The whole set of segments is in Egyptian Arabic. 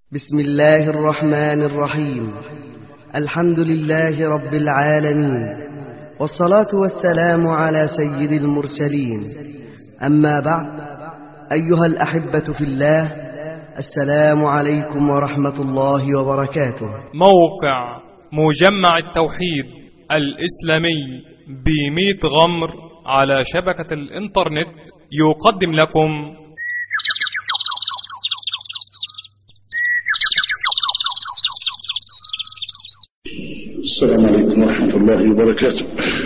بسم الله الرحمن الرحيم الحمد لله رب العالمين والصلاة والسلام على سيد المرسلين أما بعد أيها الأحبة في الله السلام عليكم ورحمة الله وبركاته موقع مجمع التوحيد الإسلامي بميت غمر على شبكة الإنترنت يقدم لكم السلام عليكم ورحمة الله وبركاته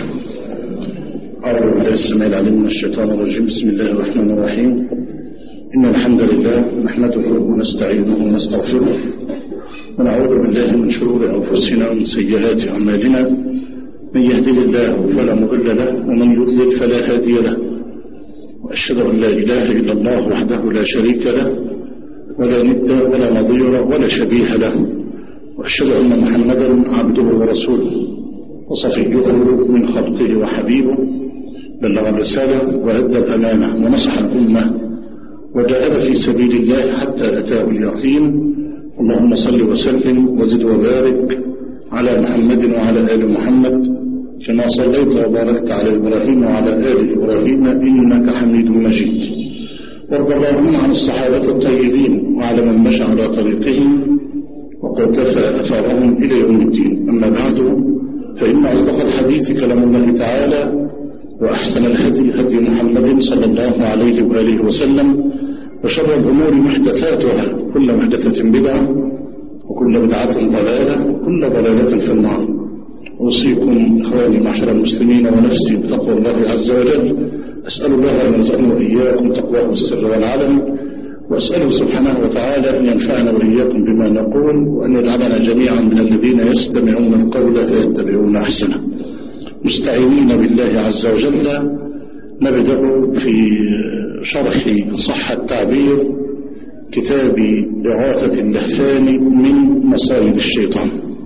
أعوذ بالله السميع العليم من الشيطان الرجيم بسم الله الرحمن الرحيم إن الحمد لله نحمده ونستعينه ونستغفره ونعوذ بالله من شرور أنفسنا ومن سيئات أعمالنا من يهدي الله فلا مضل له ومن يضلل فلا هادي له وأشهد أن لا إله إلا الله وحده لا شريك له ولا ند ولا نظير ولا شبيه له وأشهد أن محمدا عبده ورسوله وصفيه من خلقه وحبيبه بلغ الرسالة وأدى الأمانة ونصح الأمة وجاهد في سبيل الله حتى أتاه اليقين اللهم صل وسلم وزد وبارك على محمد وعلى آل محمد كما صليت وباركت على إبراهيم وعلى آل إبراهيم إنك حميد مجيد وارض اللهم عن الصحابة الطيبين وعلى من مشى على طريقهم وقتفى أثارهم إلى يوم الدين أما بعد فإن أصدق الحديث كلام الله تعالى وأحسن الهدي هدي محمد صلى الله عليه وآله وسلم وشر الأمور محدثاتها كل محدثة بدعة وكل بدعة ضلالة وكل ضلالة في النار أوصيكم إخواني معشر المسلمين ونفسي بتقوى الله عز وجل أسأل الله أن يرزقنا وإياكم تقواه السر والعلم وأسأله سبحانه وتعالى أن ينفعنا وإياكم بما نقول وأن يجعلنا جميعا من الذين يستمعون القول فيتبعون أحسنه مستعينين بالله عز وجل نبدأ في شرح إن صح التعبير كتاب إغاثة اللهفان من مصائد الشيطان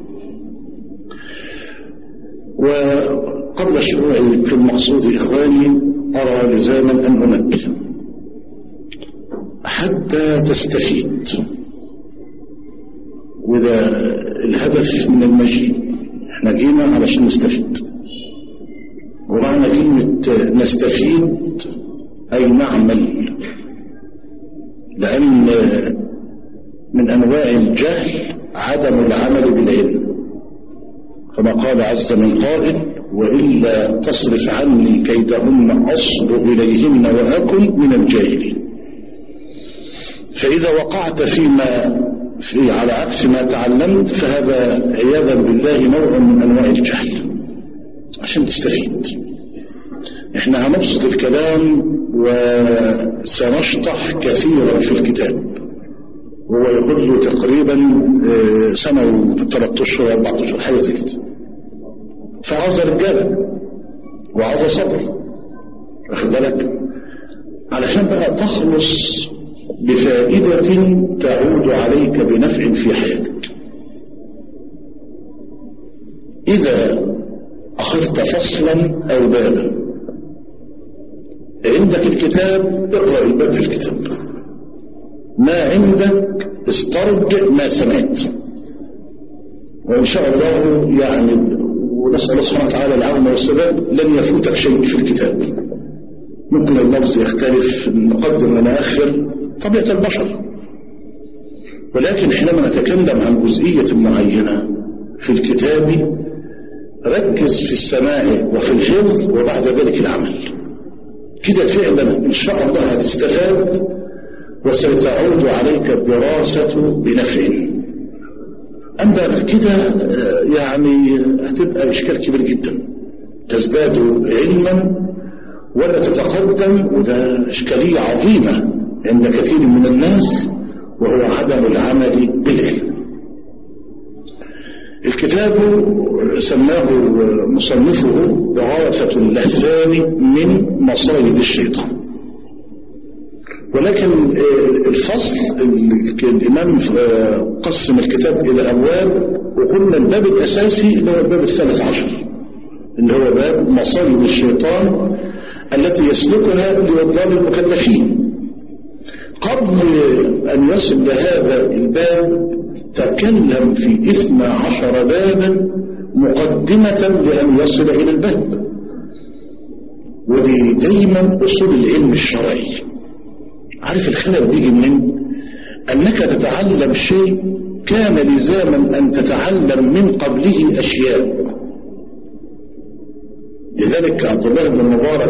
وقبل الشروع في المقصود إخواني أرى لزاما أن أنبه حتى تستفيد وإذا الهدف من المجيء احنا جينا علشان نستفيد ومعنى كلمة نستفيد أي نعمل لأن من أنواع الجهل عدم العمل بالعلم كما قال عز من قائل وإلا تصرف عني كيدهن أصب إليهن وأكن من الجاهلين فإذا وقعت فيما في على عكس ما تعلمت فهذا عياذا بالله نوع من أنواع الجهل عشان تستفيد احنا هنبسط الكلام وسنشطح كثيرا في الكتاب وهو ياخذ له تقريبا سنة وثلاث اشهر اربع اشهر حاجه زي كده فعاوز رجاله وعاوز صبر واخد بالك علشان بقى تخلص بفائدة تعود عليك بنفع في حياتك إذا أخذت فصلا أو بابا عندك الكتاب اقرأ الباب في الكتاب ما عندك استرجع ما سمعت وإن شاء الله يعني ونسأل الله سبحانه وتعالى العون والسداد لن يفوتك شيء في الكتاب ممكن اللفظ يختلف نقدم ونأخر طبيعة البشر ولكن حينما نتكلم عن جزئية معينة في الكتاب ركز في السماع وفي الحفظ وبعد ذلك العمل كده فعلا إن شاء الله هتستفاد وستعود عليك الدراسة بنفع أما كده يعني هتبقى إشكال كبير جدا تزداد علما ولا تتقدم وده إشكالية عظيمة عند كثير من الناس وهو عدم العمل بالعلم الكتاب سماه مصنفه إغاثة اللهفان من مصايد الشيطان ولكن الفصل الإمام قسم الكتاب إلى أبواب وقلنا الباب الأساسي اللي هو الباب الثالث عشر اللي هو باب مصايد الشيطان التي يسلكها لإضلال المكلفين قبل أن يصل لهذا الباب تكلم في اثنى عشر بابا مقدمة لأن يصل إلى الباب ودي دايما أصول العلم الشرعي عارف الخلل بيجي منين أنك تتعلم شيء كان لزاما أن تتعلم من قبله أشياء لذلك عبد الله بن المبارك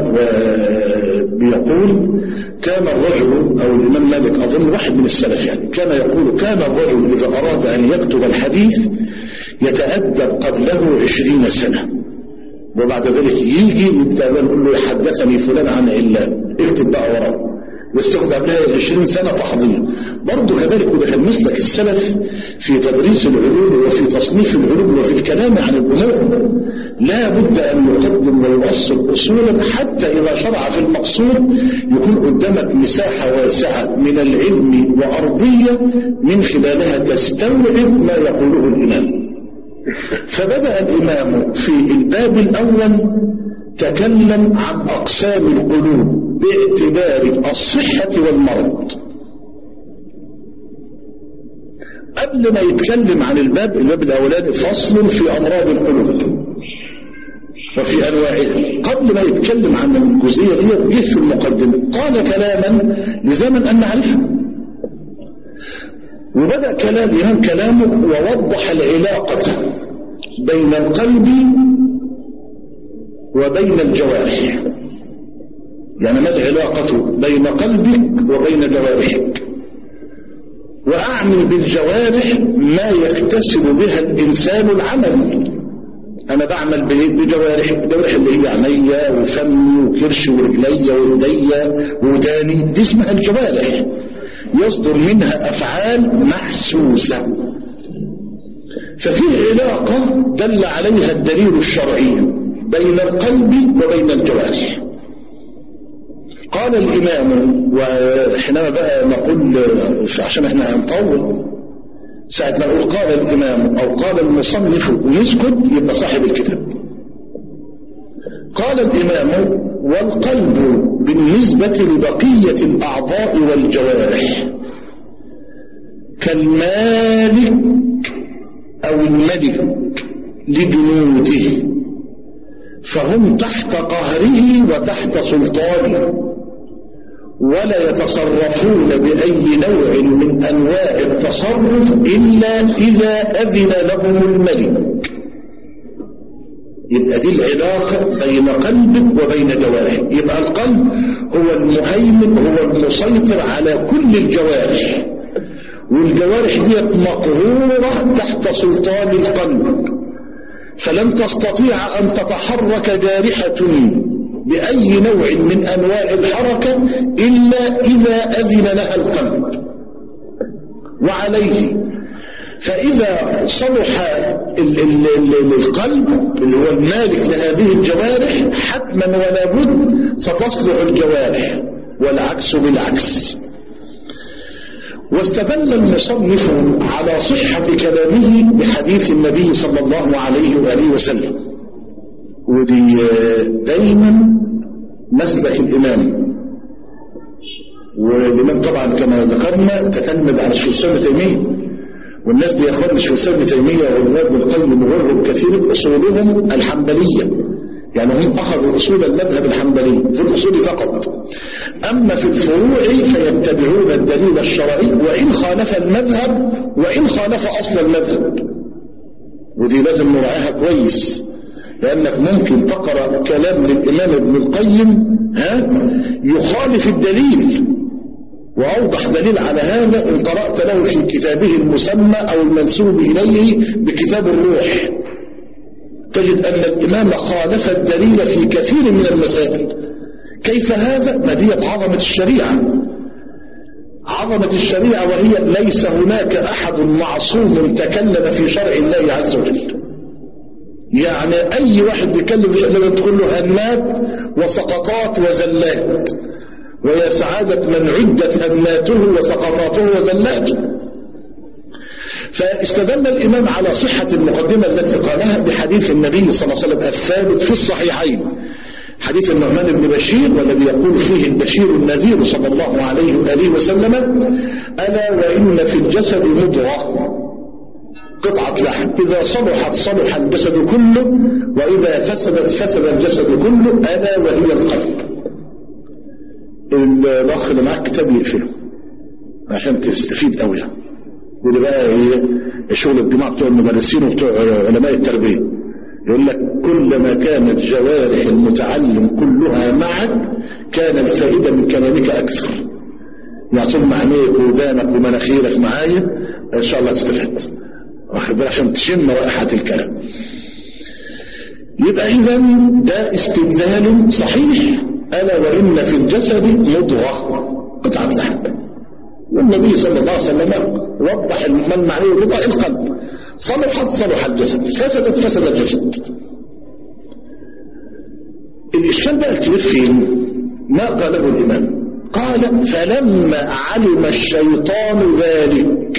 بيقول كان الرجل أو الإمام مالك أظن واحد من السلف يعني كان يقول كان الرجل إذا أراد أن يكتب الحديث يتأدب قبله عشرين سنة وبعد ذلك يجي يبدأ يقول له حدثني فلان عن علان اكتب بقى وراه واستخدم قبلها 20 سنة تحضير برضه كذلك وده كان مسلك السلف في تدريس العلوم وفي تصنيف العلوم وفي الكلام عن الأمور لا بد أن يقدم ويوصل أصولا حتى إذا شرع في المقصود يكون قدامك مساحة واسعة من العلم وأرضية من خلالها تستوعب ما يقوله الإمام فبدأ الإمام في الباب الأول تكلم عن أقسام القلوب باعتبار الصحة والمرض قبل ما يتكلم عن الباب الباب الأولاني فصل في أمراض القلوب وفي أنواعها قبل ما يتكلم عن الجزئية دي جه في المقدمة قال كلاما لزمن أن نعرفه وبدأ كلام الإمام كلامه ووضح العلاقة بين القلب وبين الجوارح يعني ما العلاقة بين قلبك وبين جوارحك وأعمل بالجوارح ما يكتسب بها الإنسان العمل أنا بعمل بجوارح الجوارح اللي هي عينيا وفمي وكرشي ورجلي ويدي وداني دي اسمها الجوارح يصدر منها أفعال محسوسة ففي علاقة دل عليها الدليل الشرعي بين القلب وبين الجوارح قال الإمام وحينما بقى نقول عشان احنا هنطول ساعة ما نقول قال الإمام أو قال المصنف ونسكت يبقى صاحب الكتاب قال الإمام والقلب بالنسبة لبقية الأعضاء والجوارح كالمالك أو الملك لجنوده فهم تحت قهره وتحت سلطانه ولا يتصرفون بأي نوع من أنواع التصرف إلا إذا أذن لهم الملك يبقى دي العلاقة بين قلبك وبين جوارحك يبقى القلب هو المهيمن هو المسيطر على كل الجوارح والجوارح دي مقهورة تحت سلطان القلب فلن تستطيع أن تتحرك جارحة بأي نوع من أنواع الحركة إلا إذا أذن لها القلب وعليه فإذا صلح ال ال ال القلب اللي هو المالك لهذه الجوارح حتما ولا بد ستصلح الجوارح والعكس بالعكس واستدل المصنف على صحة كلامه بحديث النبي صلى الله عليه وآله وسلم ودي دايما مسلك الإمام والإمام طبعا كما ذكرنا تتلمذ على الشيخ الإسلام تيمية والناس دي يا اخوان الشيخ الإسلام تيمية والواد القيم وغيرهم كثير أصولهم الحنبلية يعني هم أخذوا أصول المذهب الحنبلي في الأصول فقط أما في الفروع فيتبعون الدليل الشرعي وإن خالف المذهب وإن خالف أصل المذهب ودي لازم نراعيها كويس لأنك ممكن تقرأ كلام للإمام ابن القيم ها يخالف الدليل وأوضح دليل على هذا إن قرأت له في كتابه المسمى أو المنسوب إليه بكتاب الروح تجد أن الإمام خالف الدليل في كثير من المسائل كيف هذا؟ مدية عظمة الشريعة عظمة الشريعة وهي ليس هناك أحد معصوم تكلم في شرع الله عز وجل يعني أي واحد يتكلم في شرع الله تقول له هنات وسقطات وزلات ويا سعادة من عدت هناته وسقطاته وزلاته فاستدل الإمام على صحة المقدمة التي قالها بحديث النبي صلى الله عليه وسلم الثابت في الصحيحين حديث النعمان بن بشير والذي يقول فيه البشير النذير صلى الله عليه وآله وسلم ألا وإن في الجسد مضغة قطعة لحم إذا صلحت صلح الجسد كله وإذا فسدت فسد الجسد كله ألا وهي القلب الأخ اللي معاك كتاب يقفله عشان تستفيد قوي واللي بقى ايه شغل الجماعة بتوع المدرسين وبتوع علماء التربية يقول لك كلما كانت جوارح المتعلم كلها معك كان الفائدة من كلامك أكثر يعني طول ما عينيك ودانك ومناخيرك معايا إن شاء الله تستفاد واخد بالك عشان تشم رائحة الكلام يبقى إذا ده استدلال صحيح ألا وإن في الجسد مضغة قطعة لحم والنبي صلى الله عليه وسلم وضح من معنيه الرضا القلب صلحت صلح الجسد فسدت فسد الجسد الإشكال بقى الكبير فين ما قاله الإمام قال فلما علم الشيطان ذلك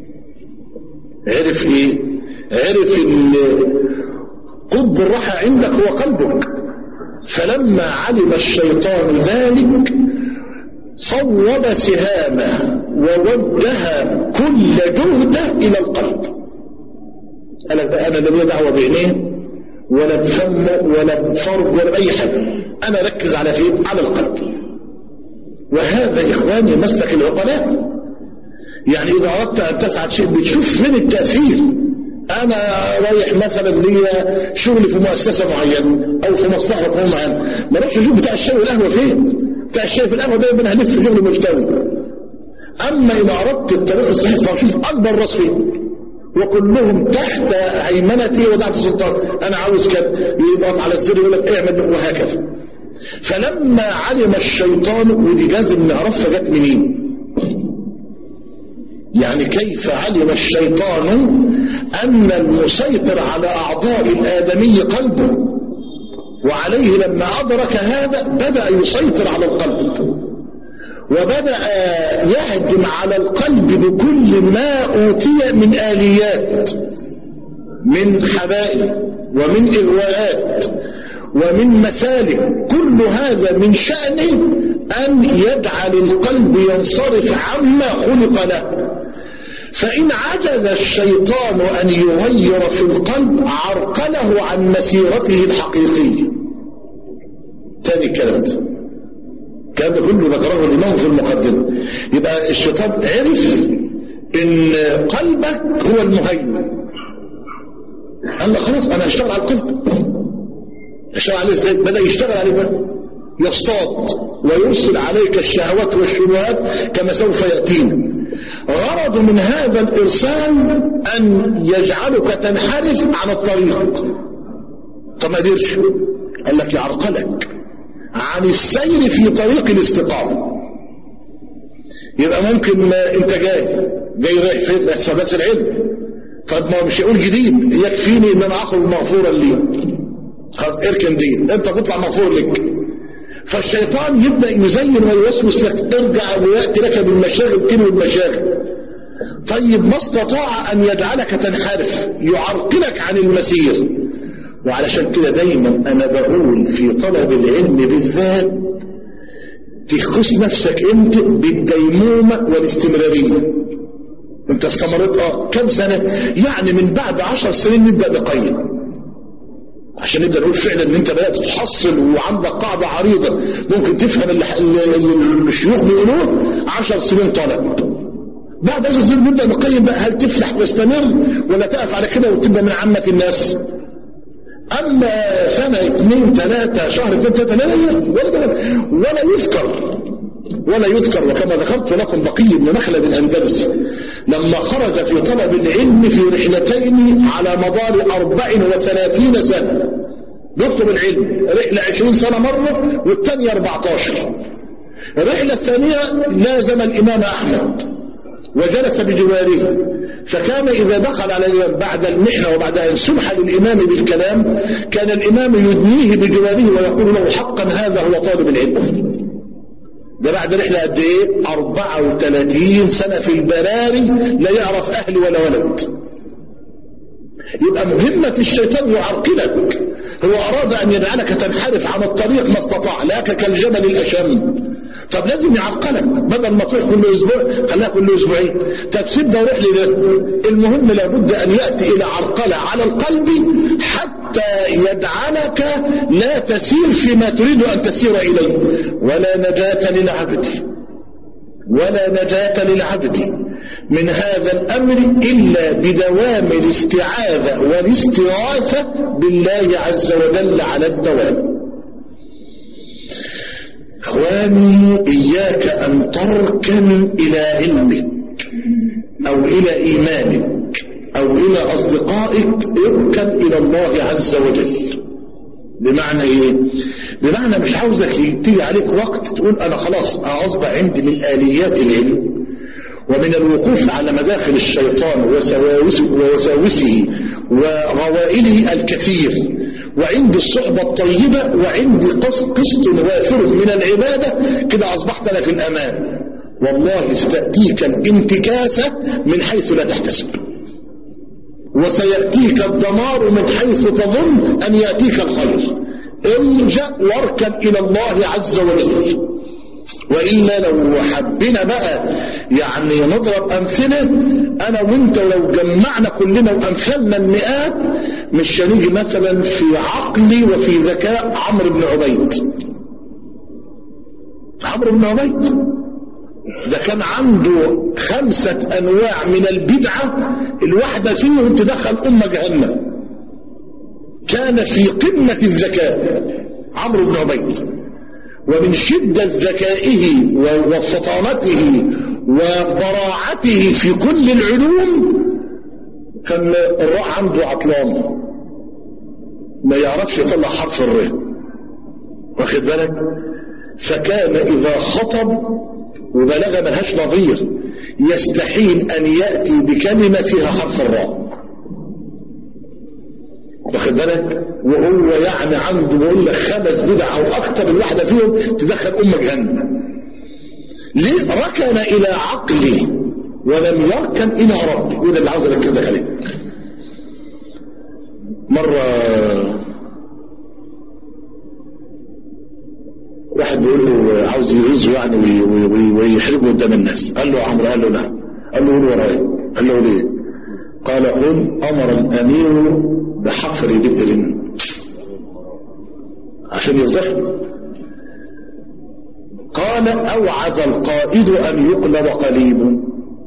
عرف ايه عرف ان قطب الراحة عندك هو قلبك فلما علم الشيطان ذلك صوب سهامه ووجه كل جهده الى القلب قال بقى انا لا دعوه بعينيه ولا بفمه ولا بفرج ولا باي حاجه انا ركز على فين على القلب وهذا اخواني مسلك العقلاء يعني اذا اردت ان تفعل شيء بتشوف فين التاثير انا رايح مثلا ليا شغل في مؤسسه معينه او في مصلحه حكومه معينه ما اروحش اشوف بتاع الشاي والقهوه فين بتاع الشاي في القهوه دايما هلف في شغل مفتوي اما اذا اردت الطريق الصحيح فاشوف اكبر راس فين وكلهم تحت هيمنتي ودعت السلطان انا عاوز كده يبقى على الزر يقول لك اعمل وهكذا فلما علم الشيطان ودي لازم نعرفها جت منين يعني كيف علم الشيطان أن المسيطر على أعضاء الآدمي قلبه وعليه لما أدرك هذا بدأ يسيطر على القلب وبدأ يهجم على القلب بكل ما أوتي من آليات من حبائل ومن إغواءات ومن مسالك كل هذا من شأنه أن يجعل القلب ينصرف عما خلق له فإن عجز الشيطان أن يغير في القلب عرقله عن مسيرته الحقيقية تاني كلام كان كله ذكره الإمام في المقدمة يبقى الشيطان عرف إن قلبك هو المهيمن قال لك خلاص أنا هشتغل على القلب اشتغل عليه ازاي بدأ يشتغل عليه بقى يصطاد ويرسل عليك الشهوات والشبهات كما سوف يأتينا غرض من هذا الإرسال أن يجعلك تنحرف عن الطريق طب ما قدرش قال لك يعرقلك عن السير في طريق الاستقامة يبقى ممكن انت جاي جاي رايح فين احسابات العلم طب ما مش يقول جديد يكفيني ان انا اخرج مغفورا لي خلاص اركن دي انت تطلع مغفور لك فالشيطان يبدأ يزين ويوسوس لك ارجع ويأتي لك بالمشاغل تلو المشاغل طيب ما استطاع أن يجعلك تنحرف يعرقلك عن المسير وعلشان كده دايما أنا بقول في طلب العلم بالذات تخص نفسك انت بالديمومة والاستمرارية انت استمرت اه كم سنة يعني من بعد عشر سنين نبدأ نقيم عشان نبدأ نقول فعلا ان انت بدأت تحصل وعندك قاعدة عريضة ممكن تفهم اللي الشيوخ بيقولوه عشر سنين طلب بعد عشر سنين نبدأ نقيم بقى هل تفلح تستمر ولا تقف على كده وتبقى من عامة الناس اما سنة اثنين ثلاثة شهر اثنين ثلاثة لا لا ولا, ولا يذكر ولا يذكر وكما ذكرت لكم بقي بن مخلد الأندلسي لما خرج في طلب العلم في رحلتين على مدار أربع وثلاثين سنة بيطلب العلم رحلة عشرين سنة مرة والثانية 14 الرحلة الثانية لازم الإمام أحمد وجلس بجواره فكان إذا دخل على الإمام بعد المحنة وبعد أن سمح للإمام بالكلام كان الإمام يدنيه بجواره ويقول له حقا هذا هو طالب العلم ده بعد رحلة قد ايه 34 سنة في البراري لا يعرف اهل ولا ولد يبقى مهمة الشيطان يعرقلك هو اراد ان يجعلك تنحرف عن الطريق ما استطاع لك كالجبل الاشم طب لازم يعقلك بدل ما تروح كل اسبوع خليها كل اسبوعين طب سيب ده وروح لده المهم لابد ان ياتي الى عرقله على القلب حتى يجعلك لا تسير فيما تريد ان تسير اليه ولا نجاه للعبد ولا نجاه للعبد من هذا الامر الا بدوام الاستعاذه والاستغاثه بالله عز وجل على الدوام اخواني اياك ان تركن الى علمك او الى ايمانك او الى اصدقائك اركن الى الله عز وجل بمعنى ايه بمعنى مش عاوزك تيجي عليك وقت تقول انا خلاص اصبح عندي من اليات العلم ومن الوقوف على مداخل الشيطان ووساوسه وغوائله الكثير وعندي الصحبة الطيبة وعندي قسط وافر من العبادة كده أصبحت أنا في الأمان والله ستأتيك الانتكاسة من حيث لا تحتسب وسيأتيك الدمار من حيث تظن أن يأتيك الخير ارجع واركن إلى الله عز وجل وإلا لو حبينا بقى يعني نضرب أمثلة أنا وإنت لو جمعنا كلنا وأمثلنا المئات مش هنيجي مثلا في عقلي وفي ذكاء عمرو بن عبيد عمرو بن عبيد ده كان عنده خمسة أنواع من البدعة الواحدة فيهم تدخل أمة جهنم كان في قمة الذكاء عمرو بن عبيد ومن شدة ذكائه وفطانته وبراعته في كل العلوم كان الراء عنده عطلان ما يعرفش يطلع حرف الراء واخد بالك فكان إذا خطب وبلغ ملهاش نظير يستحيل أن يأتي بكلمة فيها حرف الراء واخد بالك وهو يعني عنده بقول لك خمس بدع او اكتر الواحده فيهم تدخل امه جهنم ليه ركن الى عقله ولم يركن الى ربه وده اللي عاوز اركز لك عليه مره واحد بيقول له عاوز يغيظه يعني ويحرجه قدام الناس قال له عمرو قال له نعم قال له قول ورايا قال له ليه قال قل امر الامير بحفر بئر عشان يفضحه قال اوعز القائد ان يقلب قليب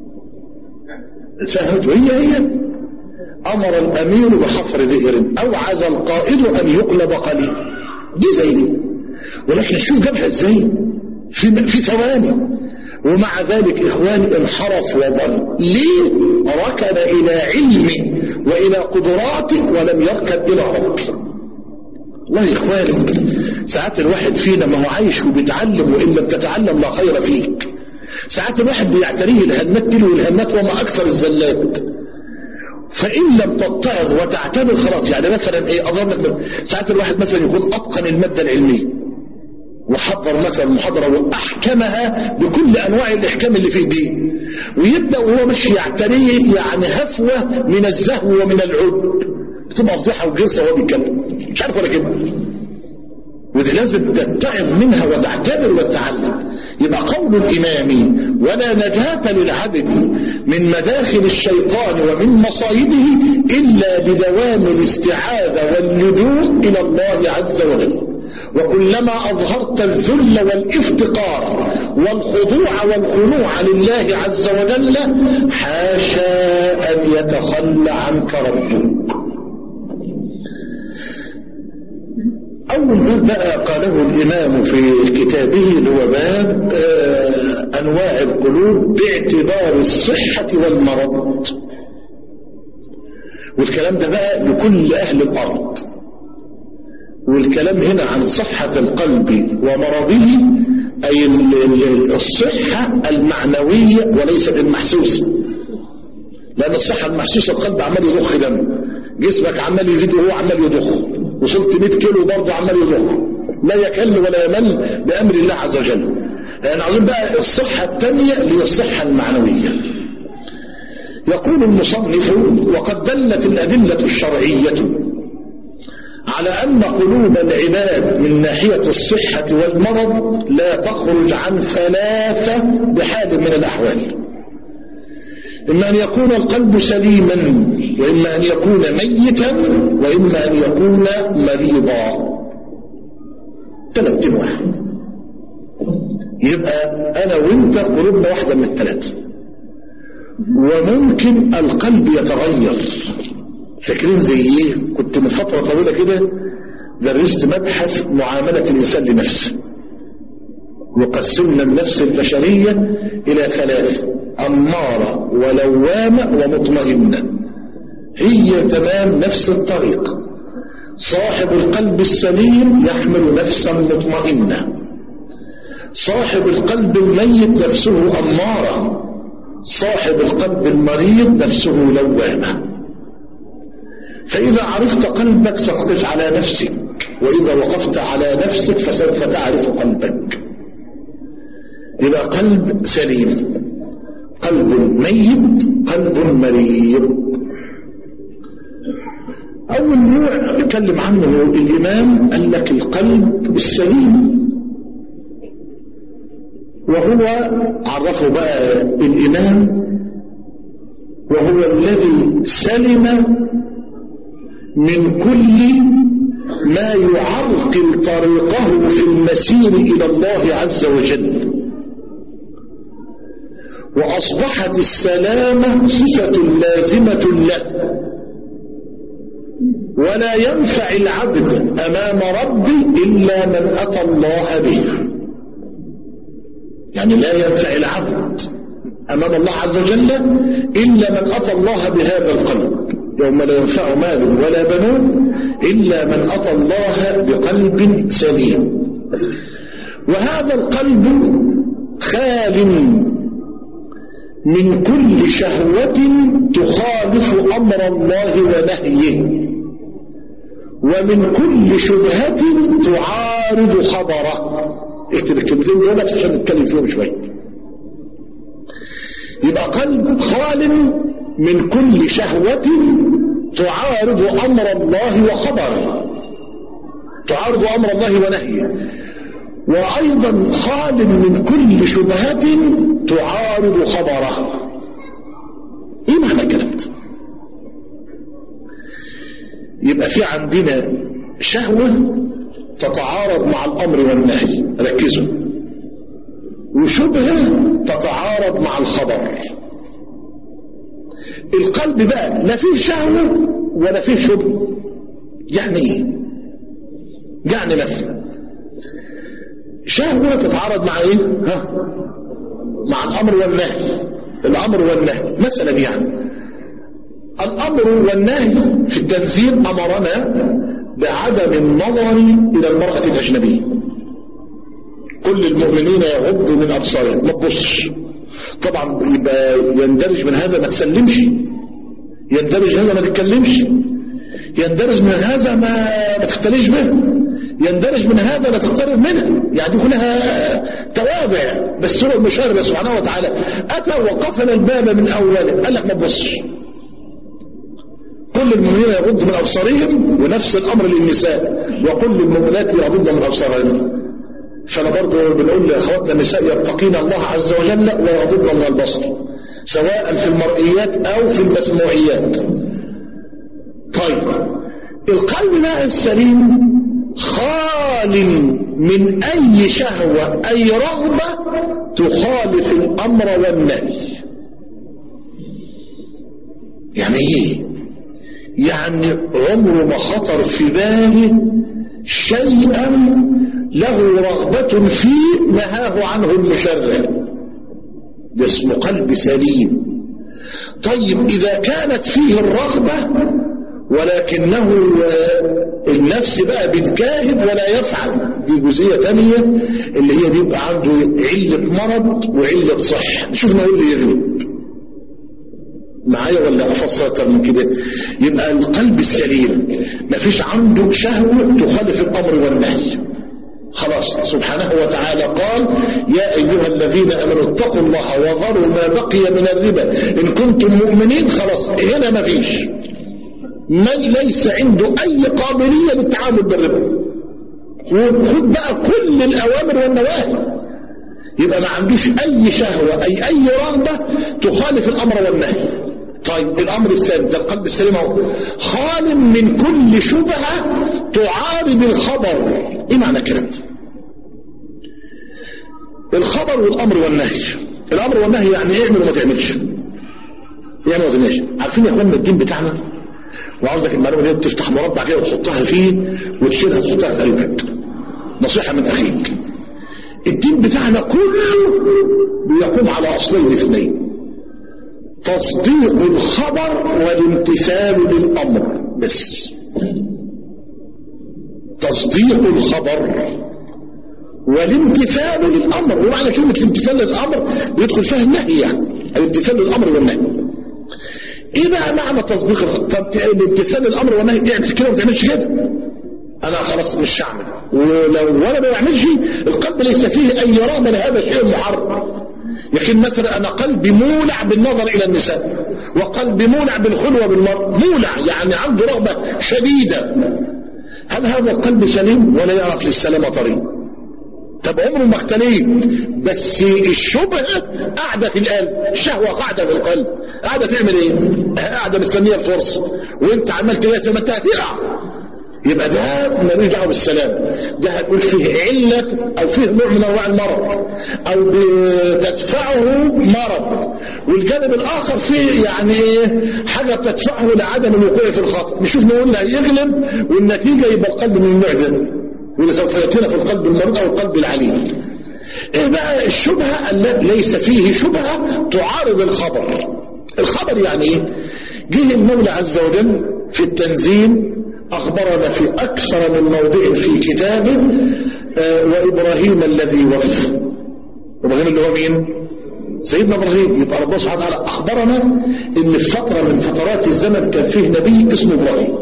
اتفهمت هي هي امر الامير بحفر بئر اوعز القائد ان يقلب قليب دي زي دي ولكن شوف جابها ازاي في في ثواني ومع ذلك إخواني انحرف وظل ليه ركن إلى علمه وإلى قدراته ولم يركن إلى ربه والله يا إخواني ساعات الواحد فينا ما هو عايش وبيتعلم وإن لم تتعلم لا خير فيك ساعات الواحد بيعتريه الهنات تلو الهنات وما أكثر الزلات فإن لم تتعظ وتعتبر خلاص يعني مثلا إيه أظن ساعات الواحد مثلا يكون أتقن المادة العلمية وحضر مثلا محاضرة وأحكمها بكل أنواع الإحكام اللي في دي ويبدأ وهو مش يعتريه يعني هفوة من الزهو ومن العد تبقى فضيحة وجلسة وهو بيتكلم مش عارف ولا كده ودي لازم تتعظ منها وتعتبر وتتعلم يبقى قول الإمام ولا نجاة للعبد من مداخل الشيطان ومن مصايده إلا بدوام الاستعاذة واللجوء إلى الله عز وجل وكلما أظهرت الذل والافتقار والخضوع والخنوع لله عز وجل حاشا أن يتخلى عنك ربك أول باب بقى قاله الإمام في كتابه اللي هو باب أنواع القلوب باعتبار الصحة والمرض والكلام ده بقى لكل أهل الأرض والكلام هنا عن صحة القلب ومرضه أي الصحة المعنوية وليست المحسوسة لأن الصحة المحسوسة القلب عمال يضخ دم جسمك عمال يزيد وهو عمال يضخ وصلت 100 كيلو برضه عمال يضخ لا يكل ولا يمل بأمر الله عز وجل يعني عاوزين بقى الصحة الثانية اللي هي الصحة المعنوية يقول المصنف وقد دلت الأدلة الشرعية على أن قلوب العباد من ناحية الصحة والمرض لا تخرج عن ثلاثة بحال من الأحوال إما أن يكون القلب سليما وإما أن يكون ميتا وإما أن يكون مريضا ثلاث واحد يبقى أنا وإنت قلوبنا واحدة من الثلاثة وممكن القلب يتغير فاكرين زي ايه كنت من فترة طويلة كده درست مبحث معاملة الإنسان لنفسه وقسمنا النفس البشرية إلى ثلاث أمارة ولوامة ومطمئنة هي تمام نفس الطريق صاحب القلب السليم يحمل نفسا مطمئنة صاحب القلب الميت نفسه أمارة صاحب القلب المريض نفسه لوامة فإذا عرفت قلبك ستقف على نفسك وإذا وقفت على نفسك فسوف تعرف قلبك يبقى قلب سليم قلب ميت قلب مريض أول نوع يتكلم عنه الإمام قال لك القلب السليم وهو عرفه بقى الإمام وهو الذي سلم من كل ما يعرقل طريقه في المسير إلى الله عز وجل وأصبحت السلامة صفة لازمة له ولا ينفع العبد أمام ربه إلا من أتى الله به يعني لا ينفع العبد أمام الله عز وجل إلا من أتى الله بهذا القلب يوم لا ينفع مال ولا بنون إلا من أتى الله بقلب سليم وهذا القلب خال من كل شهوة تخالف أمر الله ونهيه ومن كل شبهة تعارض خبره اكتب الكلمتين دول عشان نتكلم فيهم شوية يبقى قلب خال من كل شهوة تعارض أمر الله وخبره تعارض أمر الله ونهيه وأيضا خال من كل شبهة تعارض خبره ايه معنى الكلام ده يبقى في عندنا شهوة تتعارض مع الأمر والنهي ركزوا وشبهة تتعارض مع الخبر القلب بقى لا فيه شهوة ولا فيه شبهة يعني ايه يعني مثلا شهوة تتعارض مع ايه ها مع الامر والنهي الامر والنهي مثلا يعني الامر والنهي في التنزيل امرنا بعدم النظر الى المرأة الاجنبية كل المؤمنين يغضوا من ابصارهم ما تبصش طبعا يبقى يندرج من هذا ما تسلمش يندرج هذا ما تتكلمش يندرج من هذا ما ما تختليش به يندرج من هذا لا تقترب منه يعني دي كلها توابع بس هو المشارب سبحانه وتعالى أتى وقفل الباب من أوله قال لك ما تبصش كل المؤمنين يغضوا من أبصارهم ونفس الأمر للنساء وكل المؤمنات يغضن من أبصارهن فأنا برضو بنقول لأخواتنا النساء يتقين الله عز وجل ويغضن من البصر سواء في المرئيات أو في المسموعيات طيب القلب بقى السليم خال من أي شهوة أي رغبة تخالف الأمر والنهي يعني ايه يعني عمره ما خطر في باله شيئا له رغبة فيه نهاه عنه المشرع ده اسمه قلب سليم طيب إذا كانت فيه الرغبة ولكنه النفس بقى بتجاهد ولا يفعل دي جزئية تانية اللي هي بيبقى عنده علة مرض وعلة صح شوفنا ايه اللي يغلب معايا ولا افسر اكتر من كده يبقى القلب السليم مفيش عنده شهوة تخالف الامر والنهي خلاص سبحانه وتعالى قال يا أيها الذين أمنوا اتقوا الله وذروا ما بقي من الربا إن كنتم مؤمنين خلاص هنا ما فيش من ليس عنده أي قابلية للتعامل بالربا وخد بقى كل الأوامر والنواهي يبقى ما عندوش أي شهوة أي أي رغبة تخالف الأمر والنهي طيب الأمر الثاني ده القلب السليم اهو خال من كل شبهة تعارض الخبر إيه معنى الكلام ده؟ الخبر والأمر والنهي الأمر والنهي يعني ايه اعمل وما تعملش يعني ما تعملش عارفين يا اخوانا الدين بتاعنا وعاوزك المعلومة دي تفتح مربع كده وتحطها فيه وتشيلها تحطها في قلبك نصيحة من أخيك الدين بتاعنا كله بيقوم على أصلين اثنين تصديق الخبر والامتثال للأمر بس تصديق الخبر والامتثال للأمر ومعنى كلمة الامتثال للأمر بيدخل فيها النهي يعني الامتثال للأمر والنهي ايه بقى معنى تصديق الخبر طب الامتثال للأمر والنهي تعمل كده وما تعملش كده انا خلاص مش هعمل ولو وانا ما بعملش القلب ليس فيه اي رغبه لهذا الشيء المحرم لكن مثلا انا قلبي مولع بالنظر الى النساء وقلبي مولع بالخلوه بالمرء مولع يعني عنده رغبه شديده هل هذا القلب سليم ولا يعرف للسلامه طريق طب عمره ما اختليت بس الشبهه قاعده في القلب الشهوه قاعده في القلب قاعده تعمل ايه قاعده مستنيه الفرصه وانت عمال تلاقي ما انت هتقع يبقى ده ملوش دعوه بالسلام ده هتقول فيه علة او فيه نوع من انواع المرض او بتدفعه مرض والجانب الاخر فيه يعني ايه حاجة بتدفعه لعدم الوقوع في الخطأ نشوف نقول له يغلب والنتيجة يبقى القلب من النوع ده واللي سوف يأتينا في القلب المرض او القلب العليل ايه بقى الشبهة ليس فيه شبهة تعارض الخبر الخبر يعني ايه جه المولى عز وجل في التنزيل أخبرنا في أكثر من موضع في كتابه آه وإبراهيم الذي وفى إبراهيم اللي هو مين سيدنا إبراهيم يبقى ربنا سبحانه وتعالى أخبرنا إن في فترة من فترات الزمن كان فيه نبي اسمه إبراهيم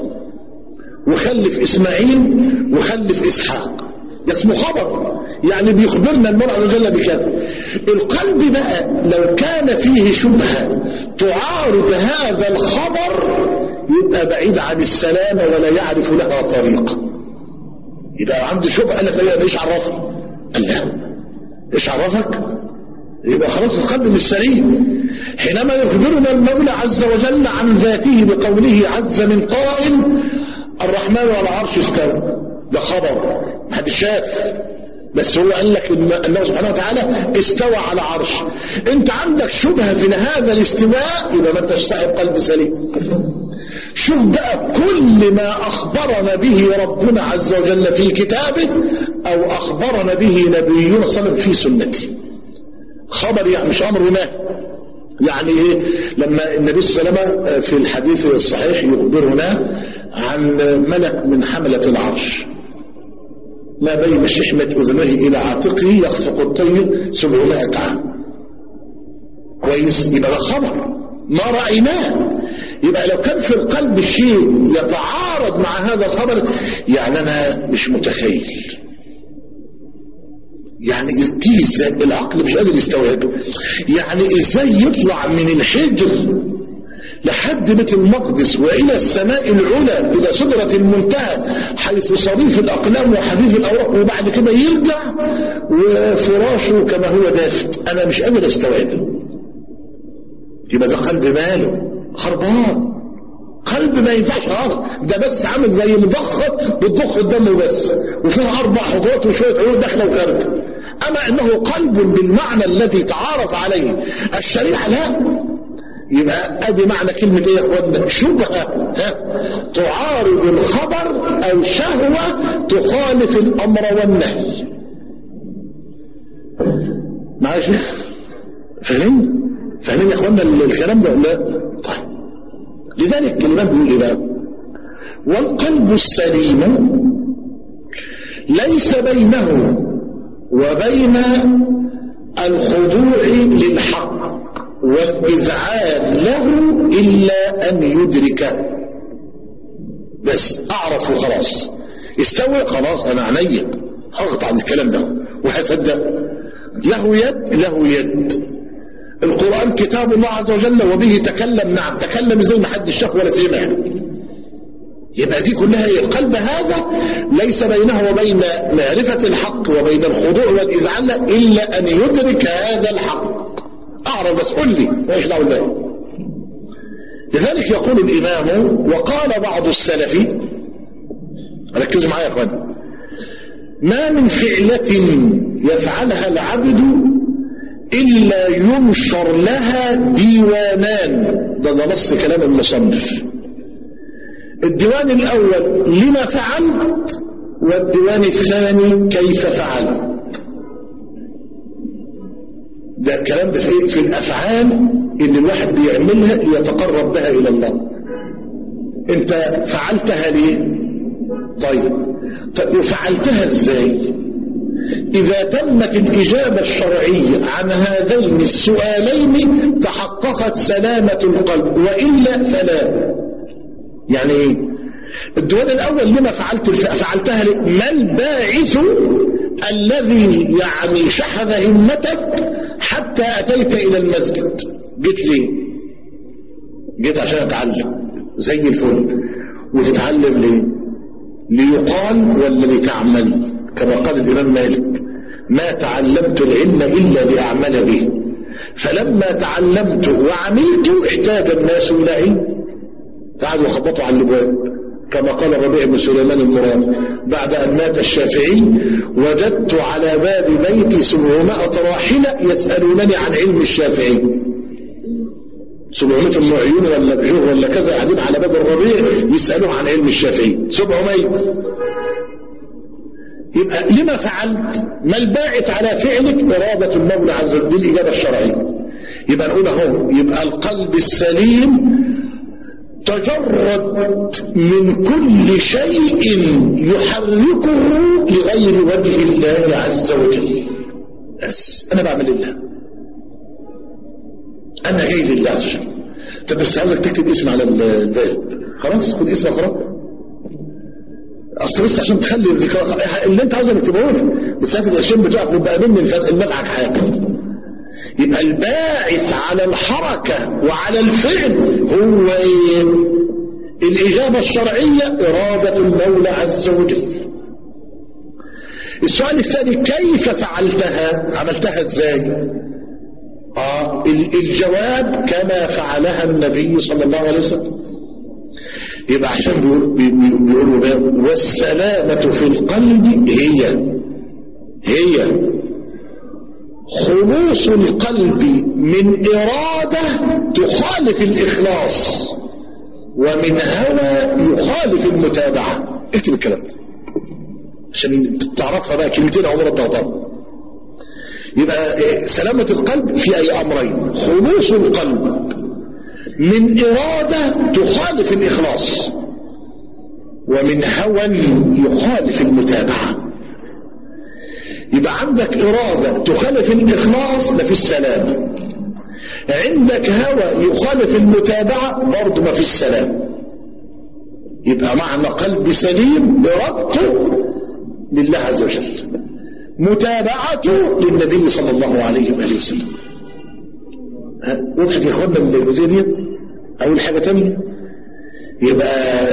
وخلف إسماعيل وخلف إسحاق ده اسمه خبر يعني بيخبرنا المرء عز وجل بكذا القلب بقى لو كان فيه شبهة تعارض هذا الخبر يبقى بعيد عن السلامة ولا يعرف لها طريقة يبقى عنده شبهة قال لك ايش عرفك قال لا ايش عرفك يبقى خلاص القلب مش سليم حينما يخبرنا المولى عز وجل عن ذاته بقوله عز من قائل الرحمن على العرش استوى ده خبر محدش شاف بس هو قال لك إن الله سبحانه وتعالى استوى على عرش انت عندك شبهة في هذا الاستواء يبقى ما انتش صاحب قلب سليم شوف بقى كل ما أخبرنا به ربنا عز وجل في كتابه أو أخبرنا به نبينا صلى الله عليه وسلم في سنته خبر يعني مش أمر ونهي يعني إيه لما النبي صلى الله عليه وسلم في الحديث الصحيح يخبرنا عن ملك من حملة العرش ما بين شحمة أذنه إلى عاتقه يخفق الطير سبعمائة عام كويس يبقى ده خبر ما رأيناه يبقى لو كان في القلب شيء يتعارض مع هذا الخبر يعني أنا مش متخيل يعني دي ازاي العقل مش قادر يستوعبه يعني ازاي يطلع من الحجر لحد بيت المقدس والى السماء العلى الى سدرة المنتهى حيث صريف الاقلام وحفيف الاوراق وبعد كده يرجع وفراشه كما هو دافئ انا مش قادر استوعبه يبقى ده قلب ماله خربان قلب ما ينفعش خالص ده بس عامل زي مضخة بتضخ الدم بس وفيها اربع حجرات وشويه عيون داخله وخارجه اما انه قلب بالمعنى الذي تعارف عليه الشريعه لا يبقى ادي معنى كلمة ايه يا اخوانا شبهة ها تعارض الخبر او شهوة تخالف الامر والنهي معايا فاهمين فاهمين يا اخوانا الكلام ده لا طيب لذلك الامام بيقول ايه بقى والقلب السليم ليس بينه وبين الخضوع للحق والإذعان له إلا أن يدركه بس أعرف وخلاص استوى خلاص أنا عينيا هغط عن الكلام ده وهصدق له يد له يد القرآن كتاب الله عز وجل وبه تكلم نعم تكلم زي ما حد شاف ولا سمع يبقى دي كلها إيه؟ القلب هذا ليس بينه وبين معرفة الحق وبين الخضوع والإذعان إلا أن يدرك هذا الحق أعرف بس قل لي ما دعوه بالله لذلك يقول الإمام وقال بعض السلف ركزوا معايا يا اخوان ما من فعلة يفعلها العبد إلا ينشر لها ديوانان ده ده نص كلام المصنف الديوان الأول لما فعلت والديوان الثاني كيف فعلت ده الكلام ده في, في الأفعال اللي الواحد بيعملها ليتقرب بها إلى الله انت فعلتها ليه طيب طيب وفعلتها ازاي إذا تمت الإجابة الشرعية عن هذين السؤالين تحققت سلامة القلب وإلا فلا يعني إيه الدول الأول لما فعلت فعلتها ليه؟ ما الباعث الذي يعني شحذ همتك حتى أتيت إلى المسجد جيت ليه جيت عشان أتعلم زي الفل وتتعلم ليه ليقال ولا لتعمل كما قال الإمام مالك ما تعلمت العلم إلا لأعمل به فلما تعلمت وعملت احتاج الناس إلى علم قعدوا يخبطوا على الابواب كما قال الربيع بن سليمان المراد بعد أن مات الشافعي وجدت على باب بيتي سبعمائة راحلة يسألونني عن علم الشافعي سبعمائة ام عيون ولا بجور ولا كذا قاعدين على باب الربيع يسألوه عن علم الشافعي سبعمائة يبقى لما فعلت ما الباعث على فعلك إرادة المولى عز وجل الإجابة الشرعية يبقى نقول اهو يبقى القلب السليم تجرد من كل شيء يحركه لغير وجه الله عز وجل بس أنا بعمل الله أنا جاي لله عز وجل طب بس عاوزك تكتب اسم على الباب خلاص خد اسمك خلاص اصل بس عشان تخلي الذكرى اللي انت عاوز نكتبه لك بس هات الاشياء بتوعك وبقى مني الملعك حاجه يبقى الباعث على الحركه وعلى الفعل هو ايه الاجابه الشرعيه اراده المولى عز وجل السؤال الثاني كيف فعلتها عملتها ازاي آه الجواب كما فعلها النبي صلى الله عليه وسلم يبقى عشان بيقولوا بقى والسلامة في القلب هي هي خلوص القلب من إرادة تخالف الإخلاص ومن هوى يخالف المتابعة اكتب الكلام ده عشان تعرفها بقى كلمتين عمر الضغطان يبقى سلامة القلب في أي أمرين خلوص القلب من إرادة تخالف الإخلاص ومن هوى يخالف المتابعة يبقى عندك إرادة تخالف الإخلاص ما في السلام عندك هوى يخالف المتابعة برضه ما في السلام يبقى معنى قلب سليم إرادته لله عز وجل متابعته للنبي صلى الله عليه وآله وسلم وضحت يا اخوانا الجزئيه دي اول حاجه ثانيه يبقى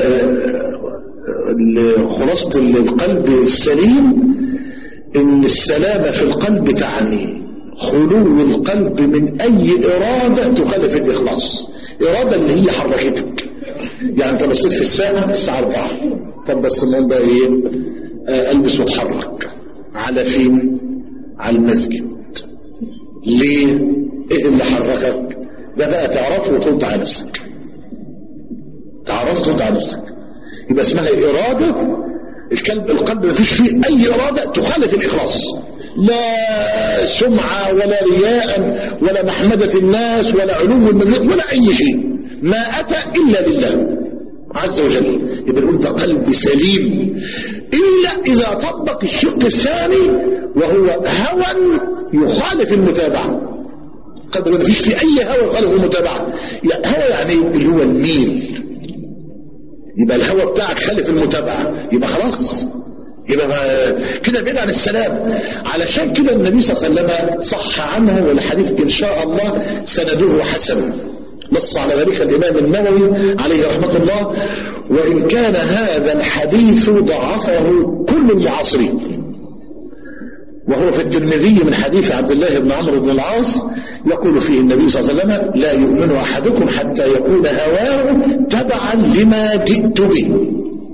خلاصه القلب السليم ان السلامه في القلب تعني خلو القلب من اي اراده تخالف الاخلاص اراده اللي هي حركتك يعني انت بصيت في الساعه الساعه 4 طب بس المهم بقى ايه آه البس واتحرك على فين على المسجد ليه ايه اللي حركك ده بقى تعرفه وترد على نفسك تعرفه وترد على نفسك يبقى اسمها إرادة الكلب القلب ما فيش فيه أي إرادة تخالف الإخلاص لا سمعة ولا رياء ولا محمدة الناس ولا علوم المزيد ولا أي شيء ما أتى إلا لله عز وجل يبقى نقول ده قلب سليم إلا إذا طبق الشق الثاني وهو هوى يخالف المتابعة قد ما فيش في أي هوى يخالف المتابعة هوى يعني اللي هو الميل يبقى الهوى بتاعك خالف المتابعة يبقى خلاص يبقى كده بعيد عن السلام علشان كده النبي صلى الله عليه وسلم صح عنه والحديث إن شاء الله سنده حسن نص على ذلك الإمام النووي عليه رحمة الله وإن كان هذا الحديث ضعفه كل المعاصرين وهو في الترمذي من حديث عبد الله بن عمرو بن العاص يقول فيه النبي صلى الله عليه وسلم لا يؤمن أحدكم حتى يكون هواه تبعا لما جئت به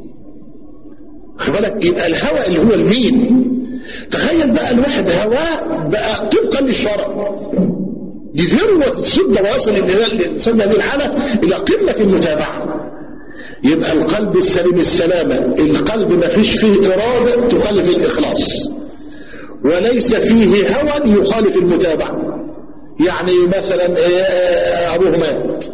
بالك يبقى الهوى اللي هو المين تخيل بقى الواحد هواه بقى طبقا للشرع دي ذروة السدة واصل الإنسان هذه الحالة إلى قمة المتابعة يبقى القلب السليم السلامة القلب ما فيش فيه إرادة تخالف الإخلاص وليس فيه هوى يخالف المتابعة يعني مثلا أبوه مات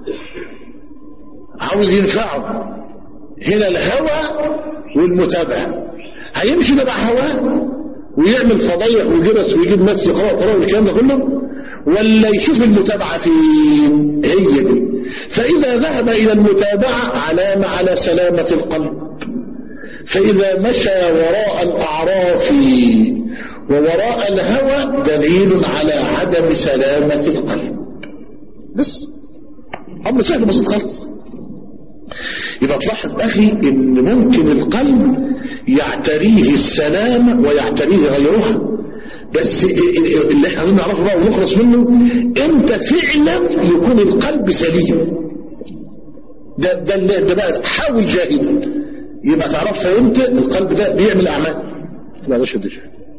عاوز ينفعه هنا الهوى والمتابعة هيمشي تبع هواه ويعمل فضايح وجبس ويجيب ناس يقرأ قرآن والكلام ده كله ولا يشوف المتابعة فين هي دي فإذا ذهب إلى المتابعة علامة على سلامة القلب فإذا مشى وراء الأعراف ووراء الهوى دليل على عدم سلامة القلب بس أمر سهل بسيط خالص يبقى تلاحظ أخي إن ممكن القلب يعتريه السلام ويعتريه غيرها بس اللي احنا عايزين نعرفه بقى ونخلص منه امتى فعلا يكون القلب سليم ده ده اللي ده بقى حاول جاهدا يبقى تعرفها امتى القلب ده بيعمل اعمال لا ده شد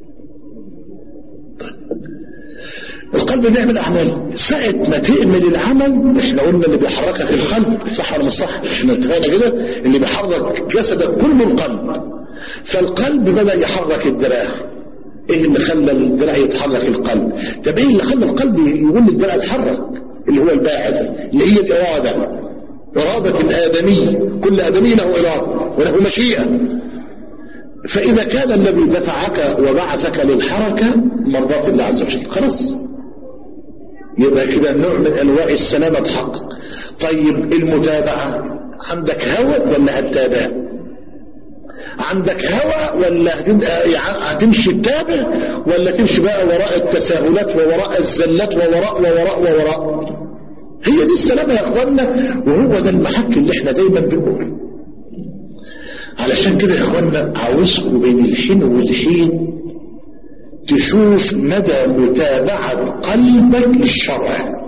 القلب بيعمل اعمال ساعة ما تعمل العمل احنا قلنا اللي بيحركك القلب صح ولا مش صح احنا اتفقنا كده اللي بيحرك جسدك كله القلب فالقلب بدأ يحرك الدراع ايه اللي خلى الدراع يتحرك القلب طب ايه اللي خلى القلب يقول الدراع يتحرك اللي هو الباعث اللي هي الإرادة إرادة الآدمي كل آدمي له إرادة وله مشيئة فإذا كان الذي دفعك وبعثك للحركة مرضات الله عز وجل خلاص يبقى كده نوع من أنواع السلامة تحقق طيب المتابعة عندك هوى ولا هتتابع عندك هوى ولا هتمشي تتابع ولا تمشي بقى وراء التساهلات ووراء الزلات ووراء ووراء ووراء هي دي السلامة يا اخوانا وهو ده المحك اللي احنا دايما بنقول علشان كده يا اخوانا عاوزكم بين الحين والحين تشوف مدى متابعة قلبك للشرع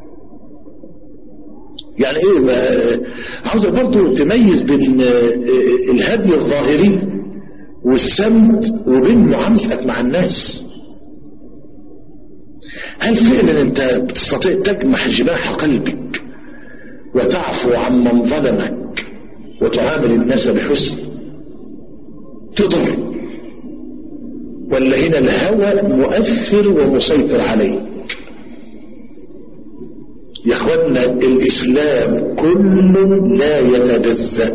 يعني ايه ما عاوزك برضه تميز بين الهدي الظاهري والسمت وبين معاملتك مع الناس هل فعلا انت بتستطيع تجمح جناح قلبك وتعفو عن من ظلمك وتعامل الناس بحسن تقدر ولا هنا الهوى مؤثر ومسيطر عليك يا اخوانا الاسلام كل لا يتجزأ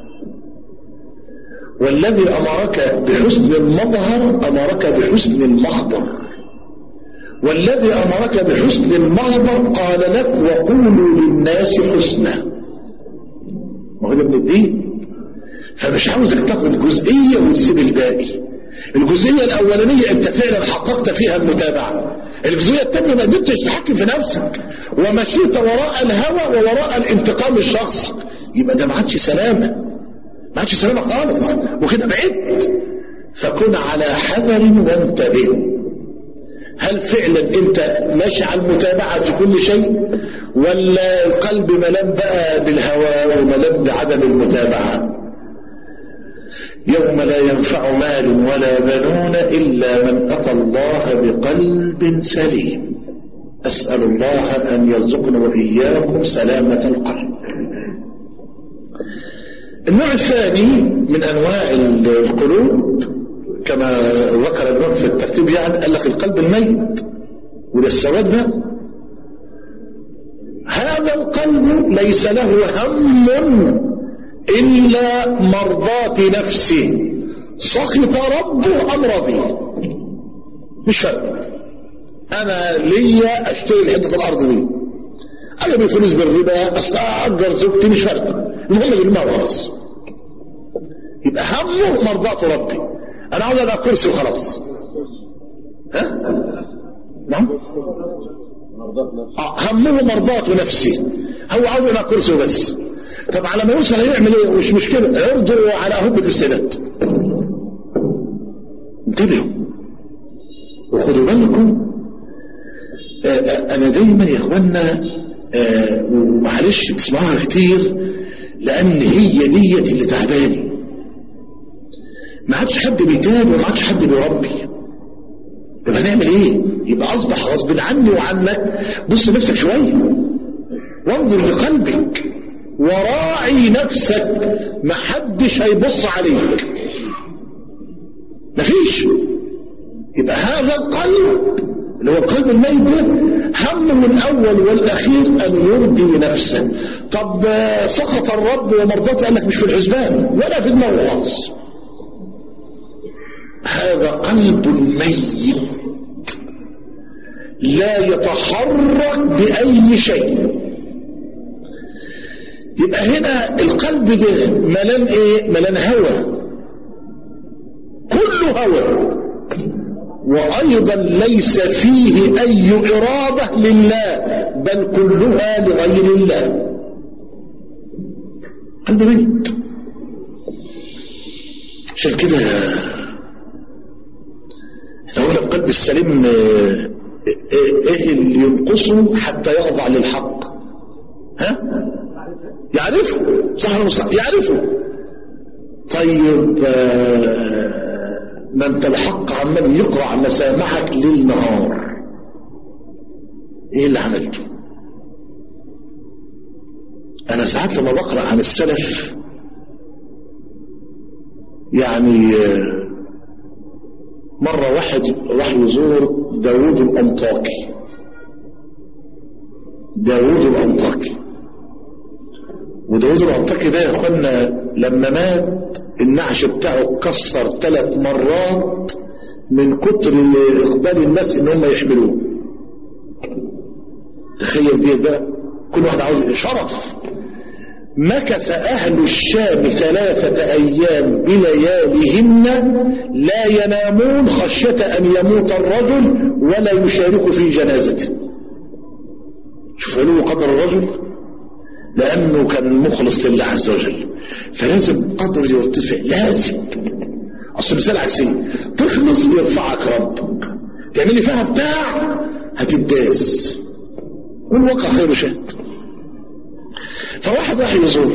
والذي امرك بحسن المظهر امرك بحسن المخبر والذي امرك بحسن المخبر قال لك وقولوا للناس حسنا ما هو ده من الدين فمش عاوزك تاخد جزئية وتسيب الباقي الجزئية الاولانية انت فعلا حققت فيها المتابعة الجزئية الثانية ما قدرتش تتحكم في نفسك ومشيت وراء الهوى ووراء الانتقام الشخصي يبقى ده ما عادش سلامة ما عادش سلامة خالص وكده بعدت فكن على حذر وانتبه هل فعلا انت ماشي على المتابعة في كل شيء ولا القلب ملم بقى بالهوى وملم بعدم المتابعة يوم لا ينفع مال ولا بنون إلا من أتى الله بقلب سليم أسأل الله أن يرزقنا وإياكم سلامة القلب النوع الثاني من أنواع القلوب كما ذكر النوع في الترتيب يعني قال لك القلب الميت وده السواد ده هذا القلب ليس له هم إلا مرضاة نفسه سخط ربه أم رضي مش فارق أنا ليا أشتري حتة الأرض دي أنا بفلوس بالربا أستأجر زوجتي مش فارق المهم بالمال بس يبقى همه مرضاة ربي أنا عاوز أبقى كرسي وخلاص ها؟ نعم آه، همه مرضاة نفسه هو عاوز على كرسي بس طب على ما يوصل هيعمل ايه مش مشكلة يرضوا على هبة الاستعداد انتبهوا وخدوا بالكم آه، آه، انا دايما يا اخوانا آه، ومعلش تسمعوها كتير لان هي ديت اللي تعباني ما عادش حد بيتابع وما عادش حد بيربي طب هنعمل ايه يبقى اصبح غصب عني وعنك بص نفسك شويه وانظر لقلبك وراعي نفسك محدش هيبص عليك مفيش يبقى هذا القلب اللي هو القلب الميت ده همه الاول والاخير ان يرضي نفسه طب آه، سخط الرب ومرضاته قال لك مش في الحسبان ولا في دماغه خالص هذا قلب ميت لا يتحرك بأي شيء يبقى هنا القلب ده ملان ايه ملان هوى كله هوى وايضا ليس فيه اي اراده لله بل كلها لغير الله قلب ميت عشان كده لو القلب السليم آه، آه، ايه اللي ينقصه حتى يخضع للحق ها يعرفه صح ولا مش صح يعرفه طيب آه، ما انت الحق عمال يقرع مسامحك ليل نهار ايه اللي عملته انا ساعات لما بقرا عن السلف يعني آه، مرة واحد راح يزور داوود الأنطاكي داوود الأنطاكي وداوود الأنطاكي ده يا اخوانا لما مات النعش بتاعه اتكسر ثلاث مرات من كتر إقبال الناس إن هم يحملوه تخيل دي بقى كل واحد عاوز شرف مكث أهل الشام ثلاثة أيام بلياليهن لا ينامون خشية أن يموت الرجل ولا يشارك في جنازته شوفوا له قدر الرجل لأنه كان مخلص لله عز وجل فلازم قدر يرتفع لازم أصل مثال عكسي تخلص يرفعك ربك تعملي فيها بتاع هتداس والواقع خير شهد فواحد راح يزور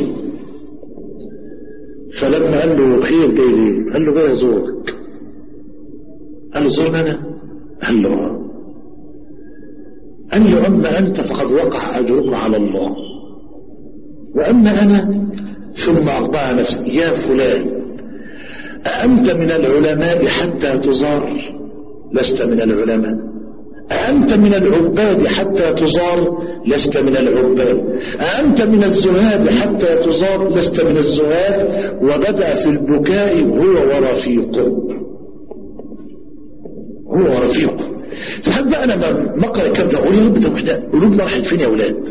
فلما قال له خير جاي ليه قال له جاي ازورك قال له زورنا انا قال له آه. قال له اما انت فقد وقع اجرك على الله واما انا ثم اقبع نفسي يا فلان أأنت من العلماء حتى تزار لست من العلماء أأنت من العباد حتى تزار لست من العباد أأنت من الزهاد حتى تزار لست من الزهاد وبدأ في البكاء هو ورفيقه هو ورفيقه ساعات بقى أنا لما أقرأ الكلام ده أقول يا رب طب إحنا قلوبنا راحت فين يا أولاد؟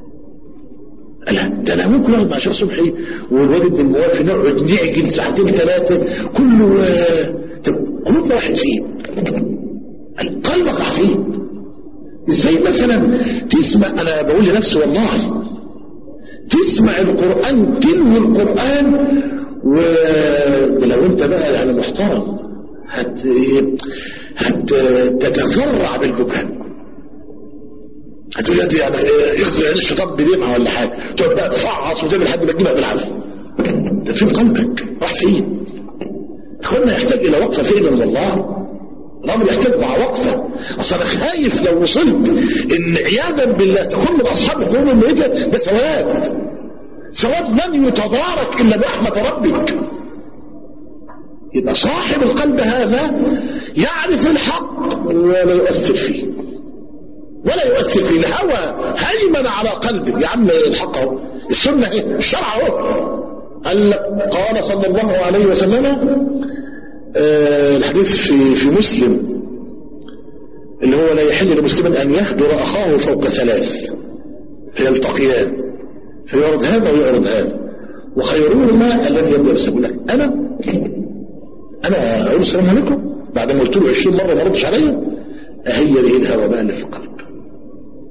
لا ده انا ممكن اقعد مع شيخ صبحي والواد ابن الموافي نقعد نعجن ساعتين ثلاثه كله آه، طب قلوبنا راحت فين؟ قلبك راح فين؟ ازاي مثلا تسمع انا بقول لنفسي والله تسمع القران تلوي القران ولو انت بقى يعني محترم هت هتتذرع بالبكاء هتقول انت يعني يغسل عين الشيطان بدمعه ولا حاجه تقعد بقى تفعص وتعمل لحد ما تجيبها بالعافيه ده فين قلبك راح فين اخوانا يحتاج الى وقفه فعلا والله الامر يحتاج مع وقفه اصل انا خايف لو وصلت ان عياذا بالله تكون من اصحاب القرون الميته ده سواد سواد لن يتدارك الا برحمه ربك يبقى صاحب القلب هذا يعرف الحق ولا يؤثر فيه ولا يؤثر فيه الهوى هيمن على قلبه يا عم الحق اهو السنه اهي الشرع اهو قال قال صلى الله عليه وسلم آه الحديث في في مسلم اللي هو لا يحل لمسلم ان يهجر اخاه فوق ثلاث فيلتقيان فيعرض هذا ويعرض هذا وخيرهما الذي يبدا بالسبب لك انا انا اقول السلام عليكم بعد ما قلت له 20 مره ما ردش عليا هي دي الهوى بقى اللي في القلب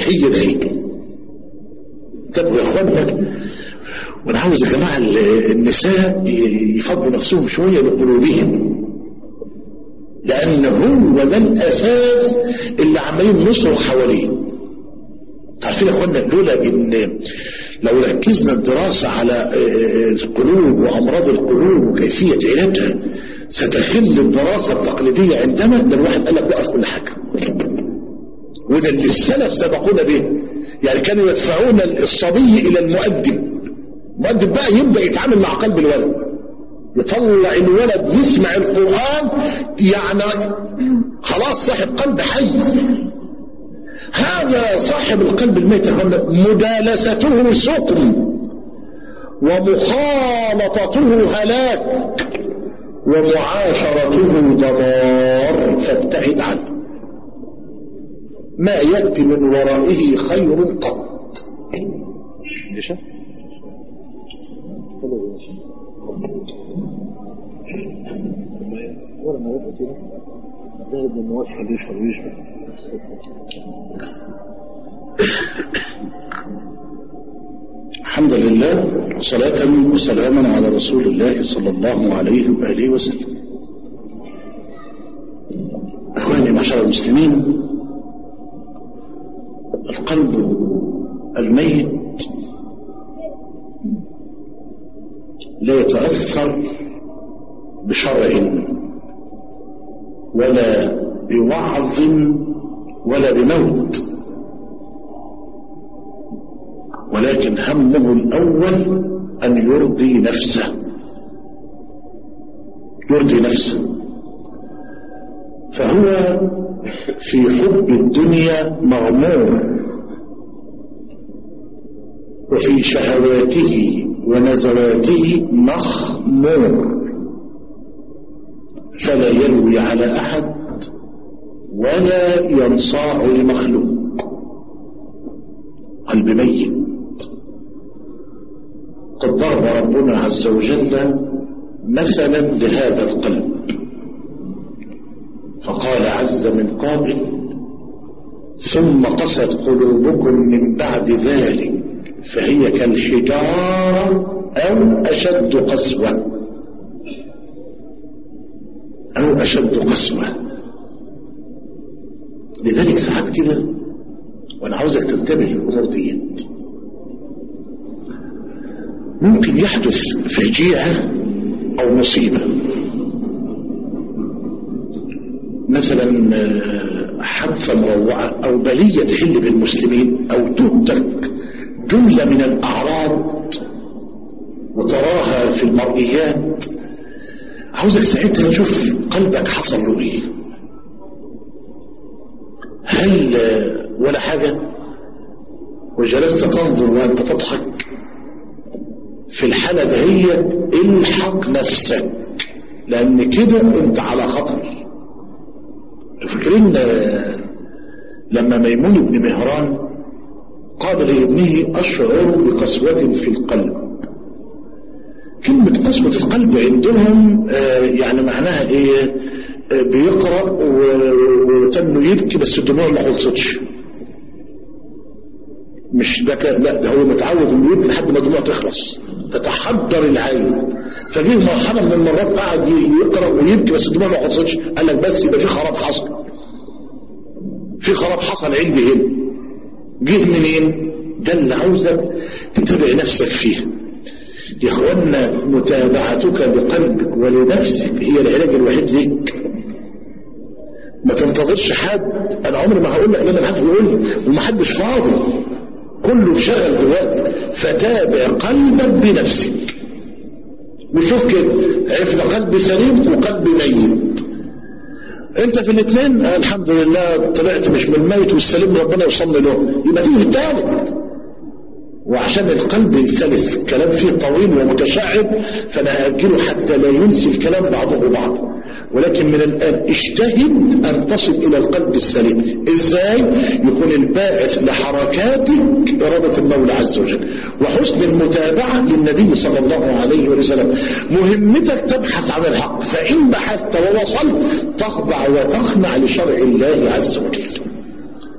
هي ده هي طب يا اخوانا وانا عاوز يا جماعه ال- النساء ي- يفضوا نفسهم شويه لقلوبهم لان هو ده الاساس اللي عمالين نصرخ حواليه عارفين يا اخوانا لولا ان لو ركزنا الدراسه على آه، القلوب وامراض القلوب وكيفيه علاجها ستخل الدراسه التقليديه عندنا ده الواحد قال لك وقف كل حاجه وده اللي السلف سبقونا به يعني كانوا يدفعون الصبي الى المؤدب المؤدب بقى يبدا يتعامل مع قلب الولد يطلع الولد يسمع القران يعني خلاص صاحب قلب حي هذا صاحب القلب الميت يا اخوانا مجالسته سقم ومخالطته هلاك ومعاشرته دمار فابتعد عنه ما يأتي من ورائه خير قط الحمد لله وصلاة وسلاما على رسول الله صلى الله عليه وآله وسلم أخواني معشر المسلمين القلب الميت لا يتأثر بشرع ولا بوعظ ولا بموت ولكن همه الأول أن يرضي نفسه يرضي نفسه فهو في حب الدنيا مغمور وفي شهواته ونزواته مخمور فلا يلوي على أحد ولا ينصاع لمخلوق قلب ميت قد ضرب ربنا عز وجل مثلا لهذا القلب فقال عز من قائل ثم قست قلوبكم من بعد ذلك فهي كالحجارة أو أشد قسوة أو أشد قسوة لذلك ساعات كده وأنا عاوزك تنتبه للأمور ديت ممكن يحدث فجيعة أو مصيبة مثلا آه، حادثة مروعة أو بلية تحل بالمسلمين أو تهتك جملة من الأعراض وتراها في المرئيات عاوزك ساعتها تشوف قلبك حصل له ايه هل آه، ولا حاجة وجلست تنظر وانت تضحك في الحالة دهيت الحق نفسك لان كده انت على خطر فاكرين آه، لما ميمون بن مهران قال لابنه اشعر بقسوة في القلب كلمة قسوة القلب عندهم آه، يعني معناها ايه آه، بيقرأ و- وتنه يبكي بس الدموع ما خلصتش مش ده ك- لا ده هو متعود انه يبكي لحد ما الدموع تخلص تتحضر العين فجه مرحله من المرات قعد ي- يقرا ويبكي بس الدموع ما خلصتش قال لك بس يبقى في خراب حصل في خراب حصل عندي هنا جه منين ده اللي عاوزك تتابع نفسك فيه يا اخوانا متابعتك لقلبك ولنفسك هي العلاج الوحيد ليك ما تنتظرش حد انا عمري ما هقول لك لما حد يقول لي ومحدش فاضي كله شغل دلوقتي فتابع قلبك بنفسك وشوف كده عرفنا قلب سليم وقلب ميت انت في الاثنين آه الحمد لله طلعت مش من الميت والسليم ربنا يوصل له يبقى تيجي في الثالث وعشان القلب سلس كلام فيه طويل ومتشعب فانا هاجله حتى لا ينسي الكلام بعضه بعضا ولكن من الآن اجتهد أن تصل إلى القلب السليم إزاي يكون الباعث لحركاتك إرادة المولى عز وجل وحسن المتابعة للنبي صلى الله عليه وسلم مهمتك تبحث عن الحق فإن بحثت ووصلت تخضع وتخنع لشرع الله عز وجل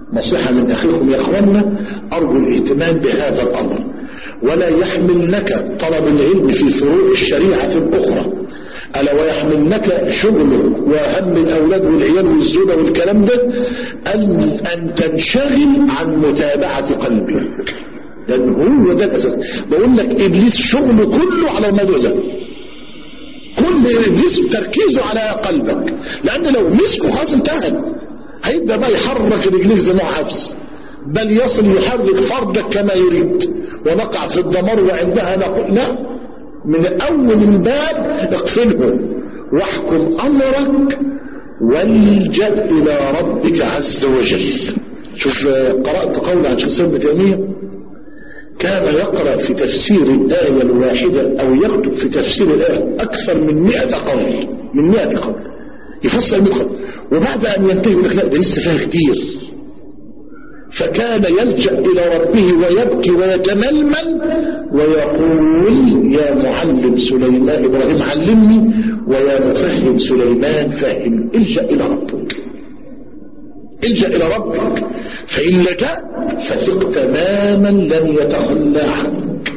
نصيحة من أخيكم يا أخوانا أرجو الاهتمام بهذا الأمر ولا يحملنك طلب العلم في فروع الشريعة الأخرى ألا ويحملنك شغلك وهم الأولاد والعيال والزوجة والكلام ده أن, أن تنشغل عن متابعة قلبك لأن هو ده الأساس بقول لك إبليس شغله كله على الموضوع ده كل إبليس تركيزه على قلبك لأن لو مسكه خلاص انتهت هيبدأ بقى يحرك رجليك زي ما هو عاوز بل يصل يحرك فرجك كما يريد ونقع في الدمار وعندها نقول لا من أول الباب اقفله واحكم أمرك والجأ إلى ربك عز وجل شوف قرأت قول عن شيخ ابن تيمية كان يقرأ في تفسير الآية الواحدة أو يكتب في تفسير الآية أكثر من مئة قول من مئة قول يفسر مئة قول وبعد أن ينتهي يقول لك لا ده لسه فيها كتير فكان يلجأ إلى ربه ويبكي ويتململ ويقول يا معلم سليمان إبراهيم علمني ويا مفهم سليمان فهم الجأ إلى ربك الجأ إلى ربك فإن لجأت فثق تماما لن يتخلى عنك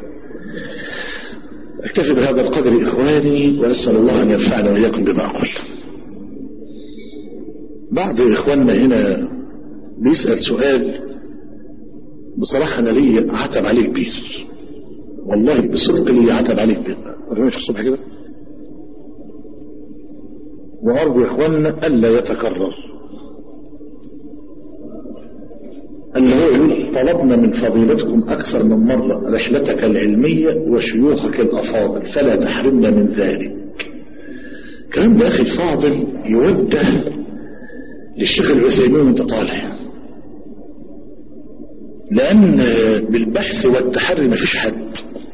اكتفي بهذا القدر إخواني ونسأل الله أن ينفعنا وإياكم بما أقول بعض إخواننا هنا بيسأل سؤال بصراحة أنا لي عتب عليه كبير والله بصدق لي عتب عليه كبير ما في الصبح كده وأرجو يا إخواننا ألا يتكرر أن هو يقول طلبنا من فضيلتكم أكثر من مرة رحلتك العلمية وشيوخك الأفاضل فلا تحرمنا من ذلك الكلام ده أخي الفاضل يوجه للشيخ العثيمين وانت طالع لأن بالبحث والتحري مفيش حد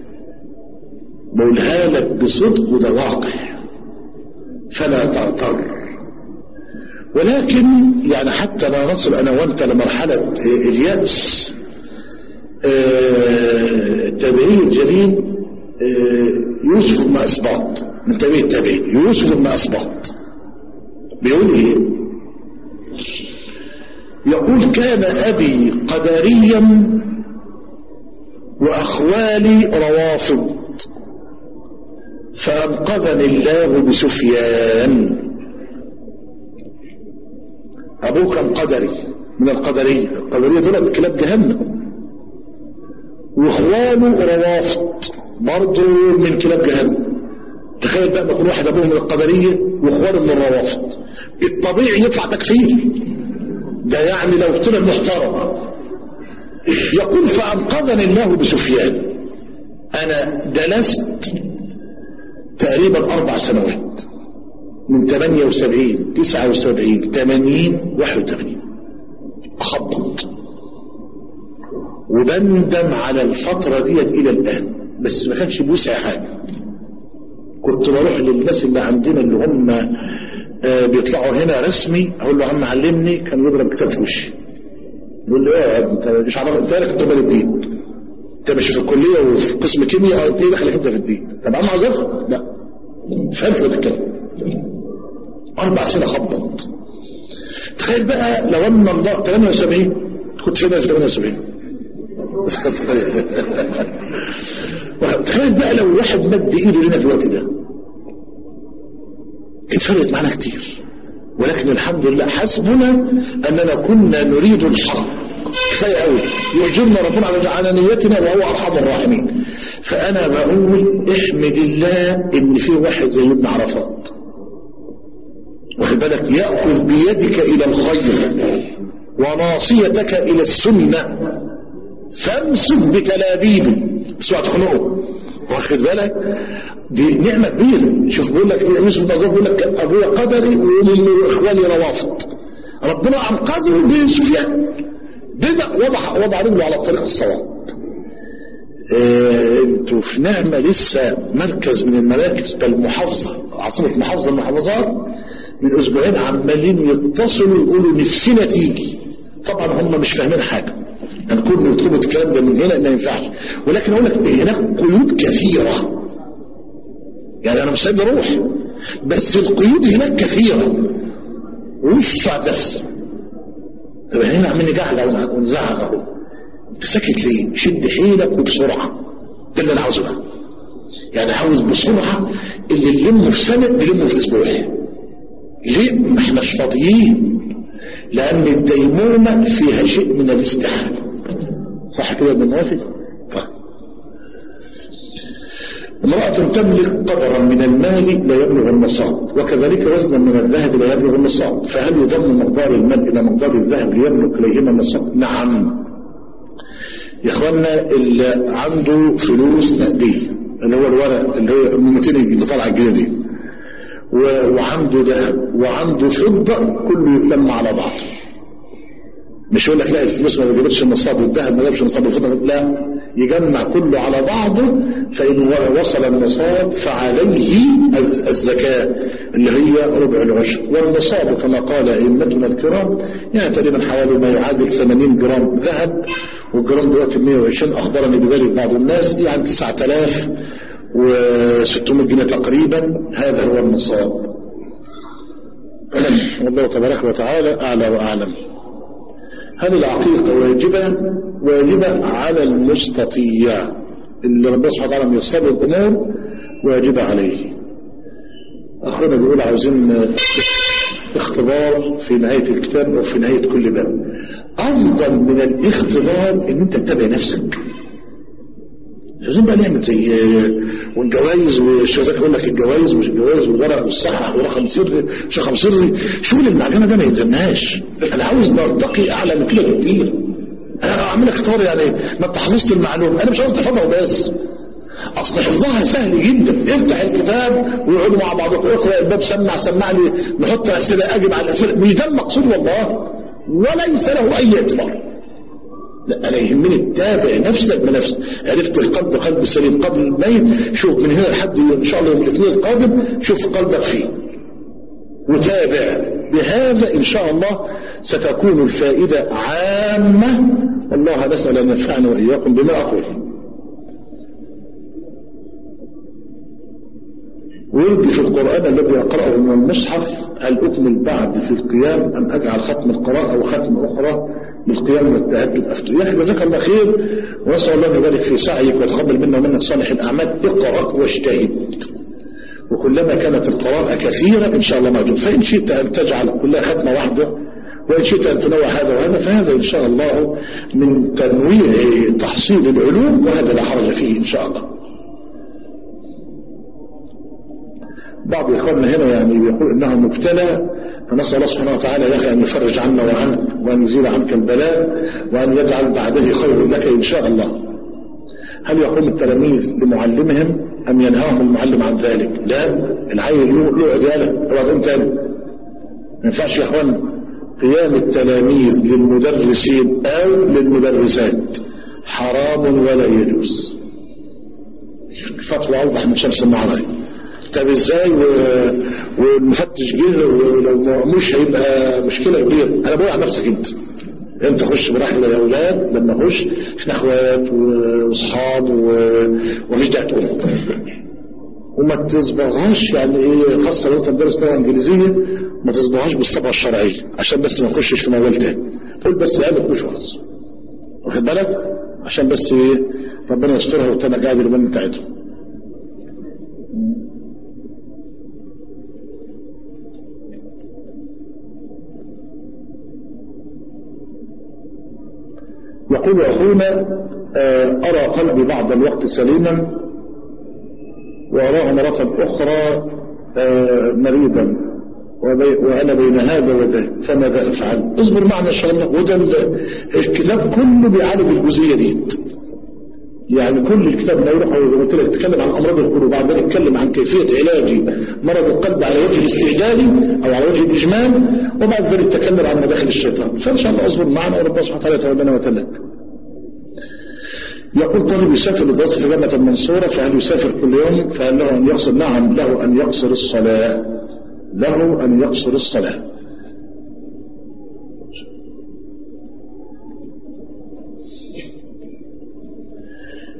بقولها لك بصدق وده واقع فلا تغتر ولكن يعني حتى لا نصل أنا وأنت لمرحلة اليأس التابعي الجليل يوسف بن أسباط من تابعي التابعين يوسف بن أسباط بيقول إيه يقول كان أبي قدريا وأخوالي روافض فأنقذني الله بسفيان أبوه كان قدري من القدرية القدرية دول كلاب جهنم وإخوانه روافض برضه من كلاب جهنم تخيل بقى ما يكون واحد أبوه من القدرية وإخوانه من الروافض الطبيعي يطلع تكفير ده يعني لو طلع محترم يقول فأنقذني الله بسفيان أنا جلست تقريبا أربع سنوات من 78 79 80 81 أخبط وبندم على الفترة ديت إلى الآن بس ما كانش بوسع حاجة كنت بروح للناس اللي عندنا اللي هم آه بيطلعوا هنا رسمي اقول له عم علمني كان يضرب كتاب في وشي يقول لي ايه انت مش عارف انت لك انت مال الدين انت مش في الكليه وفي قسم كيمياء انت ايه دخلك انت في الدين طب عم عذر لا فهمت ولا الكلام اربع سنين خبط تخيل بقى لو ان الله 78 كنت فين في 78 تخيل بقى لو الواحد مد ايده لنا في الوقت ده اتفرقت معنا كتير ولكن الحمد لله حسبنا اننا كنا نريد الحق كفايه قوي يؤجرنا ربنا على نيتنا وهو ارحم الراحمين فانا بقول احمد الله ان في واحد زي ابن عرفات واخد بالك ياخذ بيدك الى الخير وناصيتك الى السنه فامسك بتلابيبه بس اوعى تخنقه واخد بالك دي نعمة كبيرة شوف بيقول لك يوسف بن بيقول لك أبويا قدري وإخواني روافض ربنا أنقذه بسفيان بدأ وضع وضع رجله على الطريق الصواب اه انتوا في نعمة لسه مركز من المراكز بل محافظة عاصمة محافظة من المحافظات من أسبوعين عمالين يتصلوا يقولوا نفسنا تيجي طبعا هم مش فاهمين حاجة هنكون يعني نطلب الكلام ده من هنا ما ينفعش ولكن اقول لك هناك قيود كثيره يعني انا مستعد اروح بس القيود هناك كثيرة وسع نفسك طب احنا عمالين نجعل ونزعق اهو انت ساكت ليه؟ شد حيلك وبسرعه ده اللي انا عاوزه بقى يعني عاوز بسرعه اللي نلمه في سنه نلمه في اسبوع ليه؟ ما احناش فاضيين لان الديمومه فيها شيء من الاستحاله صح كده يا ابن موافق؟ طيب امرأة تملك قدرا من المال لا يبلغ النصاب وكذلك وزنا من الذهب لا يبلغ النصاب فهل يضم مقدار المال إلى مقدار الذهب ليملك إليهما النصاب نعم يا اخوانا اللي عنده فلوس نقدية اللي هو الورق اللي هو 200 اللي طالعه الجديدة دي وعنده ذهب وعنده فضة كله يتلم على بعضه مش يقول لك لا الفلوس ما جابتش النصاب والذهب ما جابش النصاب والفضة لا يجمع كله على بعضه فإن وصل النصاب فعليه الزكاة اللي هي ربع العشر والنصاب كما قال أئمتنا الكرام يعني تقريبا حوالي ما يعادل 80 جرام ذهب والجرام دلوقتي 120 أخبرني بذلك بعض الناس يعني 9600 جنيه تقريبا هذا هو النصاب والله تبارك وتعالى أعلى وأعلم هل العقيقة واجبة واجبة على المستطيع اللي ربنا سبحانه وتعالى ميسر الأمور واجبة عليه أخونا بيقول عاوزين اختبار في نهاية الكتاب أو في نهاية كل باب أفضل من الاختبار إن أنت تتابع نفسك لازم بقى نعمل زي والجوائز والشباب يقول لك الجوائز مش الجوائز والورق والصحح ورقم سري مش رقم سري شغل المعلمه ده ما يلزمناش انا عاوز نرتقي اعلى من كده بكتير انا اعمل اختبار يعني ما انت حفظت المعلومه انا مش عاوز تحفظها بس اصل حفظها سهل جدا افتح الكتاب ويقعدوا مع بعضكم اقرا الباب سمع سمع لي نحط اسئله اجب على الاسئله مش ده المقصود والله وليس له اي اعتبار لا انا يهمني تتابع نفسك بنفسك عرفت القلب قلب سليم قبل الميت شوف من هنا لحد ان شاء الله يوم الاثنين القادم شوف قلبك فيه وتابع بهذا ان شاء الله ستكون الفائده عامه الله نسال ان ينفعنا واياكم بما اقول ورد في القرآن الذي أقرأه من المصحف هل أكمل بعد في القيام أم أجعل ختم القراءة وختم أخرى للقيام والتهجد أفتر يا أخي جزاك الله خير ونسأل الله ذلك في سعيك ويتقبل منا ومنك صالح الأعمال اقرأ واجتهد وكلما كانت القراءة كثيرة إن شاء الله موجود فإن شئت أن تجعل كلها ختمة واحدة وإن شئت أن تنوع هذا وهذا فهذا إن شاء الله من تنويع تحصيل العلوم وهذا لا حرج فيه إن شاء الله بعض إخواننا هنا يعني بيقول إنها مبتلى فنسأل الله سبحانه وتعالى يا أخي أن يفرج عنا وعنك وأن يزيل عنك البلاء وأن يجعل بعده خير لك إن شاء الله هل يقوم التلاميذ لمعلمهم أم ينهاهم المعلم عن ذلك لا العيل له عدالة أو أقوم تاني ما ينفعش يا إخوان قيام التلاميذ للمدرسين أو للمدرسات حرام ولا يجوز فتوى أوضح من شمس المعركة طب ازاي و... والمفتش جه ولو مش هيبقى مشكله كبيره انا بقول على نفسك انت انت خش براحتك يا اولاد لما اخش احنا اخوات واصحاب ومفيش داعي تقول وما تصبغهاش يعني ايه خاصه لو انت مدرس لغه انجليزيه ما تصبغهاش بالصبغه الشرعيه عشان بس ما نخشش في موال تاني قول بس قالك مش خلاص واخد بالك عشان بس ايه ربنا يسترها وتبقى قاعد الامام بتاعتهم يقول أخونا أرى قلبي بعض الوقت سليما وأراه مرة أخرى مريضا وأنا بين هذا وذاك فماذا أفعل اصبر معنا إن شاء الله وده الكتاب كله بيعالج الجزئية دي يعني كل الكتاب لا يروح زي ما قلت لك تتكلم عن امراض القلوب وبعد ذلك يتكلم عن كيفيه علاج مرض القلب على وجه الاستعجالي او على وجه الاجمال وبعد ذلك يتكلم عن مداخل الشيطان فان شاء الله اصبر معنا وربنا سبحانه وتعالى يتولنا وتلك يقول طالب يسافر للدراسه في جامعه المنصوره فهل يسافر كل يوم فهل له ان يقصر نعم له ان يقصر الصلاه له ان يقصر الصلاه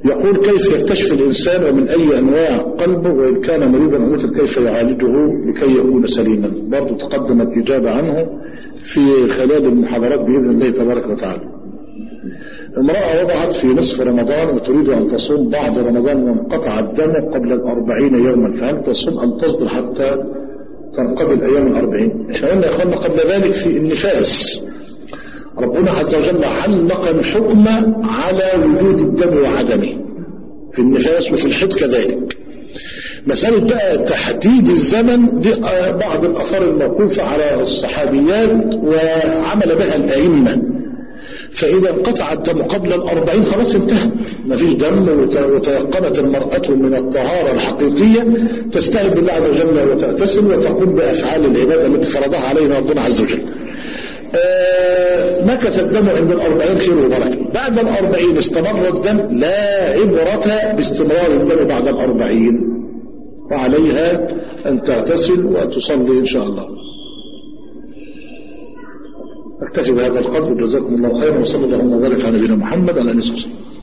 يقول كيف يكتشف الإنسان ومن أي أنواع قلبه وإن كان مريضا أو مثل كيف يعالجه لكي يكون سليما برضو تقدمت الإجابة عنه في خلال المحاضرات بإذن الله تبارك وتعالى امرأة وضعت في نصف رمضان وتريد أن تصوم بعد رمضان وانقطع الدم قبل الأربعين يوما فهل تصوم أم تصبر حتى تنقضي الأيام الأربعين احنا قلنا يا أخوانا قبل ذلك في النفاس ربنا عز وجل علق الحكم على وجود الدم وعدمه في النفاس وفي الحيض كذلك مسألة بقى تحديد الزمن دي بعض الأثار الموقوفة على الصحابيات وعمل بها الأئمة فإذا انقطع الدم قبل الأربعين خلاص انتهت ما فيش دم وتيقنت المرأة من الطهارة الحقيقية تستعين بالله عز وجل وتغتسل وتقوم بأفعال العبادة التي فرضها علينا ربنا عز وجل آه مكث الدم عند الأربعين خير وبركة بعد الأربعين استمر الدم لا عبرة باستمرار الدم بعد الأربعين وعليها أن تغتسل وتصلي إن شاء الله أكتفي بهذا القدر جزاكم الله خيرا وصلى الله وبارك على نبينا محمد على آله وصحبه